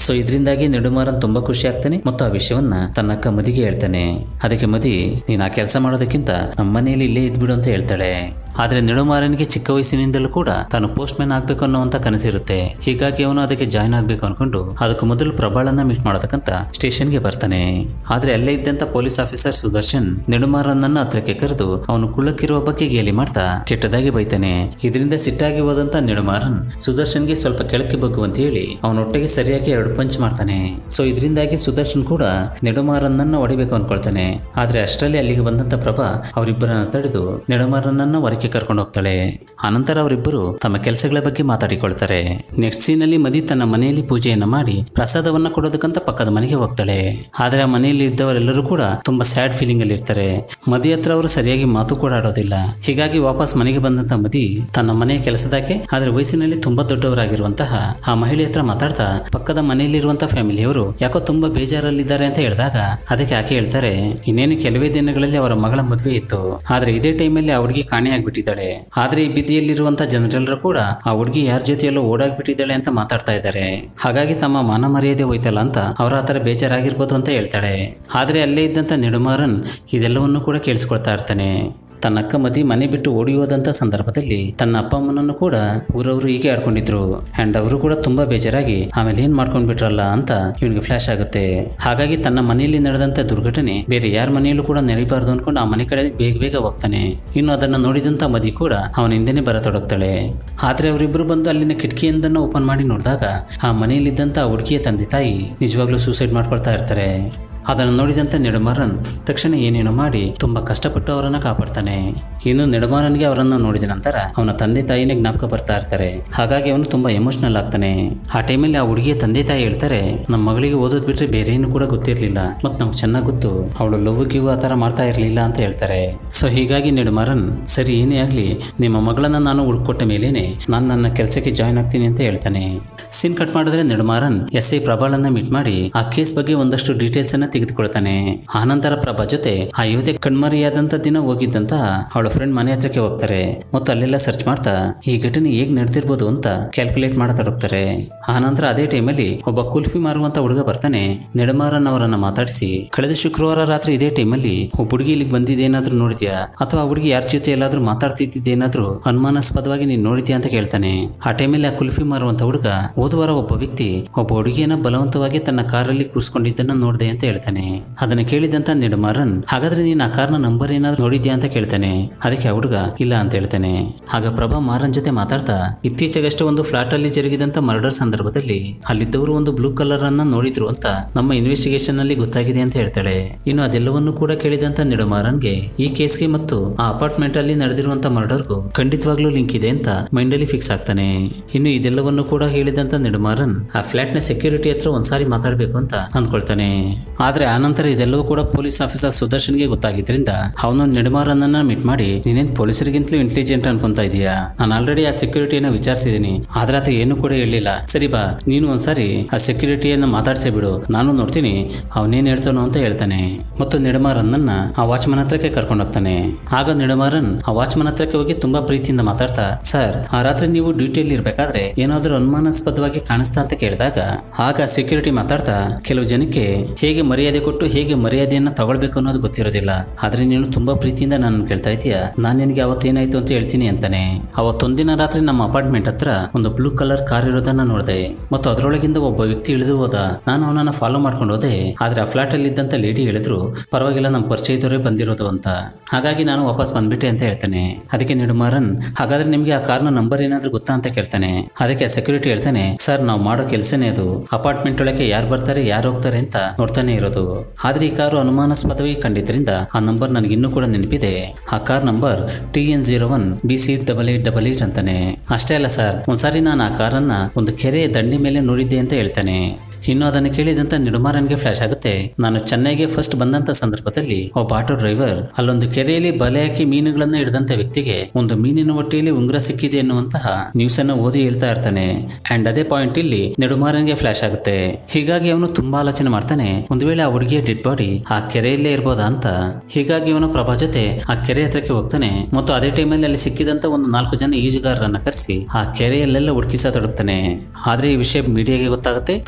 ಸೊ ಇದರಿಂದಾಗಿ ನೆಡುಮಾರನ್ ತುಂಬಾ ಖುಷಿ ಆಗ್ತಾನೆ ಮತ್ತು ಆ ವಿಷಯವನ್ನ ತನ್ನ ಅಕ್ಕ ಮದಿಗೆ ಹೇಳ್ತಾನೆ ಅದಕ್ಕೆ ಮದಿ ನೀನ್ ಆ ಕೆಲಸ ಮಾಡೋದಕ್ಕಿಂತ ನಮ್ಮ ಮನೆಯಲ್ಲಿ ಇಲ್ಲೇ ಇದ್ಬಿಡು ಅಂತ ಹೇಳ್ತಾಳೆ ಆದ್ರೆ ನೆಡುಮಾರನಿಗೆ ಚಿಕ್ಕ ವಯಸ್ಸಿನಿಂದಲೂ ಕೂಡ ತಾನು ಪೋಸ್ಟ್ ಮ್ಯಾನ್ ಆಗ್ಬೇಕು ಅನ್ನುವಂತ ಕನಸಿರುತ್ತೆ ಹೀಗಾಗಿ ಅವನು ಅದಕ್ಕೆ ಜಾಯ್ನ್ ಆಗ್ಬೇಕು ಅನ್ಕೊಂಡು ಅದಕ್ಕೂ ಮೊದಲು ಪ್ರಬಾಳನ್ನ ಮೀಟ್ ಮಾಡೋದಕ್ಕಂತ ಸ್ಟೇಷನ್ಗೆ ಬರ್ತಾನೆ ಆದ್ರೆ ಅಲ್ಲೇ ಇದ್ದಂತ ಪೊಲೀಸ್ ಆಫೀಸರ್ ಸುದರ್ಶನ್ ನೆಡುಮಾರನನ್ನ ಹತ್ರಕ್ಕೆ ಕರೆದು ಅವನು ಕುಳ್ಳಕ್ಕಿರುವ ಬಗ್ಗೆ ಗೇಲಿ ಮಾಡ್ತಾ ಕೆಟ್ಟದಾಗಿ ಬೈತಾನೆ ಇದರಿಂದ ಸಿಟ್ಟಾಗಿ ಹೋದಂತ ನೆಡುಮಾರನ್ ಸುದರ್ಶನ್ಗೆ ಸ್ವಲ್ಪ ಕೆಳಕ್ಕೆ ಬಗ್ಗುವಂತ ಹೇಳಿ ಅವನೊಟ್ಟಿಗೆ ಸರಿಯಾಗಿ ಎರಡು ಪಂಚ್ ಮಾಡ್ತಾನೆ ಸೊ ಇದರಿಂದಾಗಿ ಸುದರ್ಶನ್ ಕೂಡ ನೆಡುಮಾರನನ್ನ ಹೊಡಿಬೇಕು ಅನ್ಕೊಳ್ತಾನೆ ಆದ್ರೆ ಅಷ್ಟರಲ್ಲಿ ಅಲ್ಲಿಗೆ ಬಂದಂತ ಪ್ರಭಾ ಅವರಿಬ್ಬರನ್ನ ತಡೆದು ನೆಡುಮಾರನನ್ನ ಹೊರಕ್ಕೆ ಕರ್ಕೊಂಡು ಹೋಗ್ತಾಳೆ ಆನಂತರ ಅವರಿಬ್ಬರು ತಮ್ಮ ಕೆಲಸಗಳ ಬಗ್ಗೆ ಮಾತಾಡಿಕೊಳ್ತಾರೆ ನೆಕ್ಸ್ಟ್ ಸೀನಲ್ಲಿ ಮದಿ ತನ್ನ ಮನೆಯಲ್ಲಿ ಪೂಜೆಯನ್ನ ಮಾಡಿ ಪ್ರಸಾದವನ್ನ ಕೊಡೋದಕ್ಕಂತ ಪಕ್ಕದ ಮನೆಗೆ ಹೋಗ್ತಾಳೆ ಆದ್ರೆ ಆ ಮನೆಯಲ್ಲಿ ಇದ್ದವರೆಲ್ಲರೂ ಕೂಡ ತುಂಬಾ ಸ್ಯಾಡ್ ಫೀಲಿಂಗ್ ಅಲ್ಲಿ ಇರ್ತಾರೆ ಮದಿ ಹತ್ರ ಅವರು ಸರಿಯಾಗಿ ಮಾತು ಕೂಡ ಆಡೋದಿಲ್ಲ ಹೀಗಾಗಿ ವಾಪಸ್ ಮನೆಗೆ ಬಂದಂತ ಮದಿ ತನ್ನ ಮನೆಯ ಕೆಲಸದಾಕೆ ಆದ್ರೆ ವಯಸ್ಸಿನಲ್ಲಿ ತುಂಬಾ ದೊಡ್ಡವರಾಗಿರುವಂತಹ ಆ ಮಹಿಳೆ ಹತ್ರ ಮಾತಾಡ್ತಾ ಪಕ್ಕದ ಮನೆಯಲ್ಲಿರುವಂತಹ ಫ್ಯಾಮಿಲಿಯವರು ಯಾಕೋ ತುಂಬಾ ಬೇಜಾರಲ್ಲಿದ್ದಾರೆ ಅಂತ ಹೇಳಿದಾಗ ಅದಕ್ಕೆ ಆಕೆ ಹೇಳ್ತಾರೆ ಇನ್ನೇನು ಕೆಲವೇ ದಿನಗಳಲ್ಲಿ ಅವರ ಮಗಳ ಮದುವೆ ಇತ್ತು ಆದ್ರೆ ಇದೇ ಟೈಮಲ್ಲಿ ಆ ಹುಡುಗಿ ಕಾಣೆಯಾಗ್ಬಿಟ್ಟಿದ್ದಾಳೆ ಆದ್ರೆ ಈ ಬೀದಿಯಲ್ಲಿರುವಂತಹ ಜನರೆಲ್ಲರೂ ಕೂಡ ಆ ಹುಡುಗಿ ಯಾರ ಜೊತೆಯಲ್ಲೋ ಓಡಾಗ್ಬಿಟ್ಟಿದ್ದಾಳೆ ಅಂತ ಮಾತಾಡ್ತಾ ಇದ್ದಾರೆ ಹಾಗಾಗಿ ತಮ್ಮ ಮಾನ ಮರ್ಯಾದೆ ಹೋಯ್ತಲ್ಲ ಅಂತ ಅವರ ಆತರ ಬೇಜಾರಾಗಿರ್ಬೋದು ಅಂತ ಹೇಳ್ತಾಳೆ ಆದ್ರೆ ಅಲ್ಲೇ ಇದ್ದಂತ ನೆಡುಮಾರನ್ ಇದೆಲ್ಲವನ್ನೂ ಕೂಡ ಕೇಳಿಸ್ಕೊಳ್ತಾ ಇರ್ತಾನೆ ತನ್ನ ಅಕ್ಕ ಮದಿ ಮನೆ ಬಿಟ್ಟು ಓಡಿ ಹೋದಂತ ಸಂದರ್ಭದಲ್ಲಿ ತನ್ನ ಅಪ್ಪ ಅಮ್ಮನನ್ನು ಕೂಡ ಊರವರು ಹೀಗೆ ಆಡ್ಕೊಂಡಿದ್ರು ಅಂಡ್ ಅವರು ಕೂಡ ತುಂಬಾ ಬೇಜಾರಾಗಿ ಆಮೇಲೆ ಏನ್ ಮಾಡ್ಕೊಂಡ್ ಬಿಟ್ರಲ್ಲ ಅಂತ ಇವನಿಗೆ ಫ್ಲಾಶ್ ಆಗುತ್ತೆ ಹಾಗಾಗಿ ತನ್ನ ಮನೆಯಲ್ಲಿ ನಡೆದಂತ ದುರ್ಘಟನೆ ಬೇರೆ ಯಾರ ಮನೆಯಲ್ಲೂ ಕೂಡ ನಡೀಬಾರ್ದು ಅನ್ಕೊಂಡು ಆ ಮನೆ ಕಡೆ ಬೇಗ ಬೇಗ ಹೋಗ್ತಾನೆ ಇನ್ನು ಅದನ್ನ ನೋಡಿದಂತ ಮದಿ ಕೂಡ ಅವನ ಹಿಂದೆನೆ ಬರತೊಡಗ್ತಾಳೆ ಆದ್ರೆ ಅವರಿಬ್ರು ಬಂದು ಅಲ್ಲಿನ ಕಿಟಕಿಯೊಂದನ್ನು ಓಪನ್ ಮಾಡಿ ನೋಡಿದಾಗ ಆ ಮನೆಯಲ್ಲಿದ್ದಂತ ಆ ಹುಡುಗಿಯ ತಂದೆ ತಾಯಿ ನಿಜವಾಗ್ಲೂ ಸೂಸೈಡ್ ಮಾಡ್ಕೊಳ್ತಾ ಇರ್ತಾರೆ ಅದನ್ನು ನೋಡಿದಂತೆ ನೆಡುಮಾರನ್ ತಕ್ಷಣ ಏನೇನೋ ಮಾಡಿ ತುಂಬಾ ಕಷ್ಟಪಟ್ಟು ಅವರನ್ನ ಕಾಪಾಡ್ತಾನೆ ಇನ್ನು ನೆಡುಮಾರನ್ಗೆ ಅವರನ್ನು ನೋಡಿದ ನಂತರ ಅವನ ತಂದೆ ತಾಯಿನೇ ಜ್ಞಾಪಕ ಬರ್ತಾ ಇರ್ತಾರೆ ಹಾಗಾಗಿ ಅವನು ತುಂಬಾ ಎಮೋಷನಲ್ ಆಗ್ತಾನೆ ಆ ಟೈಮಲ್ಲಿ ಆ ಹುಡುಗಿಯ ತಂದೆ ತಾಯಿ ಹೇಳ್ತಾರೆ ನಮ್ಮ ಮಗಳಿಗೆ ಓದೋದ್ ಬಿಟ್ರೆ ಬೇರೆ ಏನು ಕೂಡ ಗೊತ್ತಿರ್ಲಿಲ್ಲ ಮತ್ ನಮ್ಗೆ ಚೆನ್ನಾಗಿ ಗೊತ್ತು ಅವಳು ಲವ್ ಗಿವ್ ಆ ಥರ ಮಾಡ್ತಾ ಇರ್ಲಿಲ್ಲ ಅಂತ ಹೇಳ್ತಾರೆ ಸೊ ಹೀಗಾಗಿ ನೆಡುಮಾರನ್ ಸರಿ ಏನೇ ಆಗ್ಲಿ ನಿಮ್ಮ ಮಗಳನ್ನ ನಾನು ಹುಡ್ಕೊಟ್ಟ ಮೇಲೇನೆ ನಾನು ನನ್ನ ಕೆಲಸಕ್ಕೆ ಜಾಯ್ನ್ ಆಗ್ತೀನಿ ಅಂತ ಹೇಳ್ತಾನೆ ಸೀನ್ ಕಟ್ ಮಾಡಿದ್ರೆ ನೆಡುಮಾರನ್ ಎಸ್ ಐ ಪ್ರಭಾಳನ್ನ ಮೀಟ್ ಮಾಡಿ ಆ ಕೇಸ್ ಬಗ್ಗೆ ಒಂದಷ್ಟು ಡೀಟೇಲ್ಸ್ ಅನ್ನ ತೆಗೆದುಕೊಳ್ತಾನೆ ಆನಂತರ ಪ್ರಭಾ ಜೊತೆ ಆ ಯುವತಿ ಕಣ್ಮರಿಯಾದಂತ ದಿನ ಹೋಗಿದ್ದಂತ ಅವಳ ಫ್ರೆಂಡ್ ಮನೆ ಹತ್ರಕ್ಕೆ ಹೋಗ್ತಾರೆ ಮತ್ತು ಅಲ್ಲೆಲ್ಲ ಸರ್ಚ್ ಮಾಡ್ತಾ ಈ ಘಟನೆ ಹೇಗ್ ನಡೆದಿರ್ಬೋದು ಅಂತ ಕ್ಯಾಲ್ಕುಲೇಟ್ ಮಾಡತೊಡಗ್ತಾರೆ ಆನಂತರ ಅದೇ ಟೈಮಲ್ಲಿ ಒಬ್ಬ ಕುಲ್ಫಿ ಮಾರುವಂತ ಹುಡುಗ ಬರ್ತಾನೆ ನೆಡುಮಾರನ್ ಅವರನ್ನ ಮಾತಾಡಿಸಿ ಕಳೆದ ಶುಕ್ರವಾರ ರಾತ್ರಿ ಇದೇ ಟೈಮಲ್ಲಿ ಒಬ್ಬ ಹುಡುಗಿ ಇಲ್ಲಿಗೆ ಬಂದಿದ್ದೇನಾದ್ರೂ ನೋಡಿದ್ಯಾ ಅಥವಾ ಆ ಹುಡುಗಿ ಯಾರ ಜೊತೆ ಎಲ್ಲಾದ್ರೂ ಮಾತಾಡ್ತಿದ್ದೇನಾದ್ರೂ ಅನುಮಾನಾಸ್ಪದವಾಗಿ ನೀನ್ ನೋಡಿದ್ಯಾ ಅಂತ ಕೇಳ್ತಾನೆ ಆ ಟೈಮಲ್ಲಿ ಆ ಕುಲ್ಫಿ ಮಾರುವಂತ ಹುಡುಗ ಹೋದವಾರ ಒಬ್ಬ ವ್ಯಕ್ತಿ ಒಬ್ಬ ಹುಡುಗಿಯನ್ನ ಬಲವಂತವಾಗಿ ತನ್ನ ಕಾರಲ್ಲಿ ಕೂರಿಸ್ಕೊಂಡಿದ್ದನ್ನ ನೋಡಿದೆ ಅಂತ ಹೇಳ್ತಾನೆ ಅದನ್ನ ಕೇಳಿದಂತ ನೆಡುಮಾರನ್ ಹಾಗಾದ್ರೆ ನೀನ್ ಆ ಕಾರ್ನ ನಂಬರ್ ಏನಾದ್ರೂ ನೋಡಿದ್ಯಾ ಅಂತ ಕೇಳ್ತಾನೆ ಅದಕ್ಕೆ ಆ ಹುಡುಗ ಇಲ್ಲ ಅಂತ ಹೇಳ್ತಾನೆ ಆಗ ಪ್ರಭಾ ಮಾರನ್ ಜೊತೆ ಮಾತಾಡ್ತಾ ಇತ್ತೀಚೆಗಷ್ಟೇ ಒಂದು ಫ್ಲಾಟ್ ಅಲ್ಲಿ ಜರುಗಿದಂತ ಮರ್ಡರ್ ಸಂದರ್ಭದಲ್ಲಿ ಅಲ್ಲಿದ್ದವರು ಒಂದು ಬ್ಲೂ ಕಲರ್ ಅನ್ನ ನೋಡಿದ್ರು ಅಂತ ನಮ್ಮ ಇನ್ವೆಸ್ಟಿಗೇಷನ್ ಅಲ್ಲಿ ಗೊತ್ತಾಗಿದೆ ಅಂತ ಹೇಳ್ತಾಳೆ ಇನ್ನು ಅದೆಲ್ಲವನ್ನೂ ಕೂಡ ಕೇಳಿದಂತ ನೆಡುಮಾರನ್ಗೆ ಈ ಕೇಸ್ಗೆ ಮತ್ತು ಆ ಅಪಾರ್ಟ್ಮೆಂಟ್ ಅಲ್ಲಿ ನಡೆದಿರುವಂತ ಮರ್ಡರ್ಗೂ ಖಂಡಿತವಾಗ್ಲೂ ಲಿಂಕ್ ಇದೆ ಅಂತ ಮೈಂಡ್ ಅಲ್ಲಿ ಫಿಕ್ಸ್ ಆಗ್ತಾನೆ ಇನ್ನು ಇದೆಲ್ಲವನ್ನು ಕೂಡ ಹೇಳಿದಂತ ನೆಡುಮಾರನ್ ಆ ಫ್ಲಾಟ್ ನ ಸೆಕ್ಯೂರಿಟಿ ಹತ್ರ ಒಂದ್ಸಾರಿ ಮಾತಾಡ್ಬೇಕು ಅಂತ ಅಂದ್ಕೊಳ್ತಾನೆ ಆದ್ರೆ ಆನಂತರ ಇದೆಲ್ಲವೂ ಕೂಡ ಪೊಲೀಸ್ ಆಫೀಸರ್ ಸುದರ್ಶನ್ಗೆ ಗೊತ್ತಾಗಿದ್ರಿಂದ ಅವನು ನೆಡುಮಾರನ್ನ ಮೀಟ್ ಮಾಡಿ ನೀನೇನ್ ಪೊಲೀಸರಿಗಿಂತಲೂ ಇಂಟೆಲಿಜೆಂಟ್ ಅನ್ಕೊಂತಾ ಇದೀಯಾ ನಾನು ಆಲ್ರೆಡಿ ಆ ಸೆಕ್ಯೂರಿಟಿಯನ್ನ ವಿಚಾರಿಸಿದೀನಿ ಆದ್ರೆ ಆತ ಏನು ಕೂಡ ಹೇಳಿಲ್ಲ ಸರಿ ಬಾ ನೀನು ಒಂದ್ಸಾರಿ ಆ ಸೆಕ್ಯೂರಿಟಿಯನ್ನ ಮಾತಾಡ್ಸೇ ಬಿಡು ನಾನು ನೋಡ್ತೀನಿ ಅವನೇನ್ ಹೇಳ್ತಾನೋ ಅಂತ ಹೇಳ್ತಾನೆ ಮತ್ತು ನೆಡುಮಾರನ್ನ ಆ ವಾಚ್ಮನ್ ಹತ್ರಕ್ಕೆ ಕರ್ಕೊಂಡು ಹೋಗ್ತಾನೆ ಆಗ ನೆಡುಮಾರನ್ ಆ ವಾಚ್ಮನ್ ಹತ್ರಕ್ಕೆ ಹೋಗಿ ತುಂಬಾ ಪ್ರೀತಿಯಿಂದ ಮಾತಾಡ್ತಾ ಸರ್ ಆ ರಾತ್ರಿ ನೀವು ಡ್ಯೂಟಿಯಲ್ಲಿ ಇರ್ಬೇಕಾದ್ರೆ ಏನಾದ್ರೂ ಅನುಮಾನಾಸ್ಪದವಾಗಿ ಕಾಣಿಸ್ತಾ ಅಂತ ಕೇಳಿದಾಗ ಆಗ ಸೆಕ್ಯೂರಿಟಿ ಮಾತಾಡ್ತಾ ಕೆಲವು ಜನಕ್ಕೆ ಹೇಗೆ ಮರ್ಯಾದೆ ಕೊಟ್ಟು ಹೇಗೆ ಮರ್ಯಾದೆಯನ್ನ ತಗೊಳ್ಬೇಕು ಅನ್ನೋದು ಗೊತ್ತಿರೋದಿಲ್ಲ ಆದ್ರೆ ನೀನು ತುಂಬಾ ಪ್ರೀತಿಯಿಂದ ನಾನು ಕೇಳ್ತಾ ಇದೀಯಾ ನಾನು ನಿನಗೆ ಅವತ್ತೇನಾಯ್ತು ಅಂತ ಹೇಳ್ತೀನಿ ಅಂತಾನೆ ಅವತ್ತೊಂದಿನ ರಾತ್ರಿ ನಮ್ಮ ಅಪಾರ್ಟ್ಮೆಂಟ್ ಹತ್ರ ಒಂದು ಬ್ಲೂ ಕಲರ್ ಕಾರ್ ಇರೋದನ್ನ ನೋಡಿದೆ ಮತ್ತು ಅದರೊಳಗಿಂದ ಒಬ್ಬ ವ್ಯಕ್ತಿ ಇಳಿದು ಹೋದ ನಾನು ಅವನನ್ನ ಫಾಲೋ ಮಾಡ್ಕೊಂಡು ಹೋದೆ ಆದ್ರೆ ಆ ಫ್ಲಾಟ್ ಅಲ್ಲಿ ಇದ್ದಂತ ಲೇಡಿ ಹೇಳಿದ್ರು ಪರವಾಗಿಲ್ಲ ನಮ್ಮ ಪರಿಚಯದವರೇ ಬಂದಿರೋದು ಅಂತ ಹಾಗಾಗಿ ನಾನು ವಾಪಸ್ ಬಂದ್ಬಿಟ್ಟೆ ಅಂತ ಹೇಳ್ತಾನೆ ಅದಕ್ಕೆ ನೆಡುಮಾರನ್ ಹಾಗಾದ್ರೆ ನಿಮ್ಗೆ ಆ ಕಾರ್ನ ನಂಬರ್ ಏನಾದ್ರೂ ಗೊತ್ತಾ ಅಂತ ಕೇಳ್ತಾನೆ ಅದಕ್ಕೆ ಸೆಕ್ಯೂರಿಟಿ ಹೇಳ್ತಾನೆ ಸರ್ ನಾವು ಮಾಡೋ ಕೆಲಸನೇ ಅದು ಅಪಾರ್ಟ್ಮೆಂಟ್ ಒಳಗೆ ಯಾರು ಬರ್ತಾರೆ ಯಾರು ಹೋಗ್ತಾರೆ ಅಂತ ನೋಡ್ತಾನೆ ಇರೋದು ಆದ್ರೆ ಈ ಕಾರು ಅನುಮಾನಾಸ್ಪದವಾಗಿ ಕಂಡಿದ್ರಿಂದ ಆ ನಂಬರ್ ನನಗೆ ಇನ್ನೂ ಕೂಡ ನೆನಪಿದೆ ಆ car number T N zero one B C double eight double eight ಅಂತಾನೆ ಅಷ್ಟೇ ಅಲ್ಲ ಸರ್ ಒಂದ್ಸಾರಿ ನಾನು ಆ ಕಾರನ್ನ ಒಂದು ಕೆರೆಯ ದಂಡೆ ಮೇಲೆ ನೋಡಿದ್ದೆ ಅಂತ ಹೇಳ್ತಾನೆ ಇನ್ನು ಅದನ್ನು ಕೇಳಿದಂತ ನಿಡುಮಾರನ್ಗೆ ಫ್ಲಾಶ್ ಆಗುತ್ತೆ ನಾನು ಚೆನ್ನೈಗೆ ಫಸ್ಟ್ ಬಂದಂತ ಸಂದರ್ಭದಲ್ಲಿ ಒಬ್ಬ ಆಟೋ ಡ್ರೈವರ್ ಅಲ್ಲೊಂದು ಕೆರೆಯಲ್ಲಿ ಬಲೆ ಹಾಕಿ ಮೀನುಗಳನ್ನ ಹಿಡಿದಂತ ವ್ಯಕ್ತಿಗೆ ಒಂದು ಮೀನಿನ ಹೊಟ್ಟೆಯಲ್ಲಿ ಉಂಗುರ ಸಿಕ್ಕಿದೆ ಎನ್ನುವಂತಹ ನ್ಯೂಸ್ ಅನ್ನ ಓದಿ ಹೇಳ್ತಾ ಇರ್ತಾನೆ ಅಂಡ್ ಅದೇ ಪಾಯಿಂಟ್ ಇಲ್ಲಿ ನೆಡುಮಾರನ್ಗೆ ಫ್ಲಾಶ್ ಆಗುತ್ತೆ ಹೀಗಾಗಿ ಅವನು ತುಂಬಾ ಆಲೋಚನೆ ಮಾಡ್ತಾನೆ ಒಂದು ವೇಳೆ ಆ ಹುಡುಗಿಯ ಡೆಡ್ ಬಾಡಿ ಆ ಕೆರೆಯಲ್ಲೇ ಇರ್ಬೋದಾ ಅಂತ ಹೀಗಾಗಿ ಅವನು ಪ್ರಭಾ ಜೊತೆ ಆ ಕೆರೆ ಹತ್ರಕ್ಕೆ ಹೋಗ್ತಾನೆ ಮತ್ತು ಅದೇ ಟೈಮಲ್ಲಿ ಅಲ್ಲಿ ಸಿಕ್ಕಿದಂತ ಒಂದು ನಾಲ್ಕು ಜನ ಈಜುಗಾರರನ್ನ ಕರೆಸಿ ಆ ಕೆರೆಯಲ್ಲೆಲ್ಲ ಹುಡುಕಿಸತೊಡಗ್ತಾನೆ ಆದ್ರೆ ಈ ವಿಷಯ ಮೀಡಿಯಾಗೆ ಗೊತ್ತಾಗುತ್ತೆ ತಕ್ಷಣ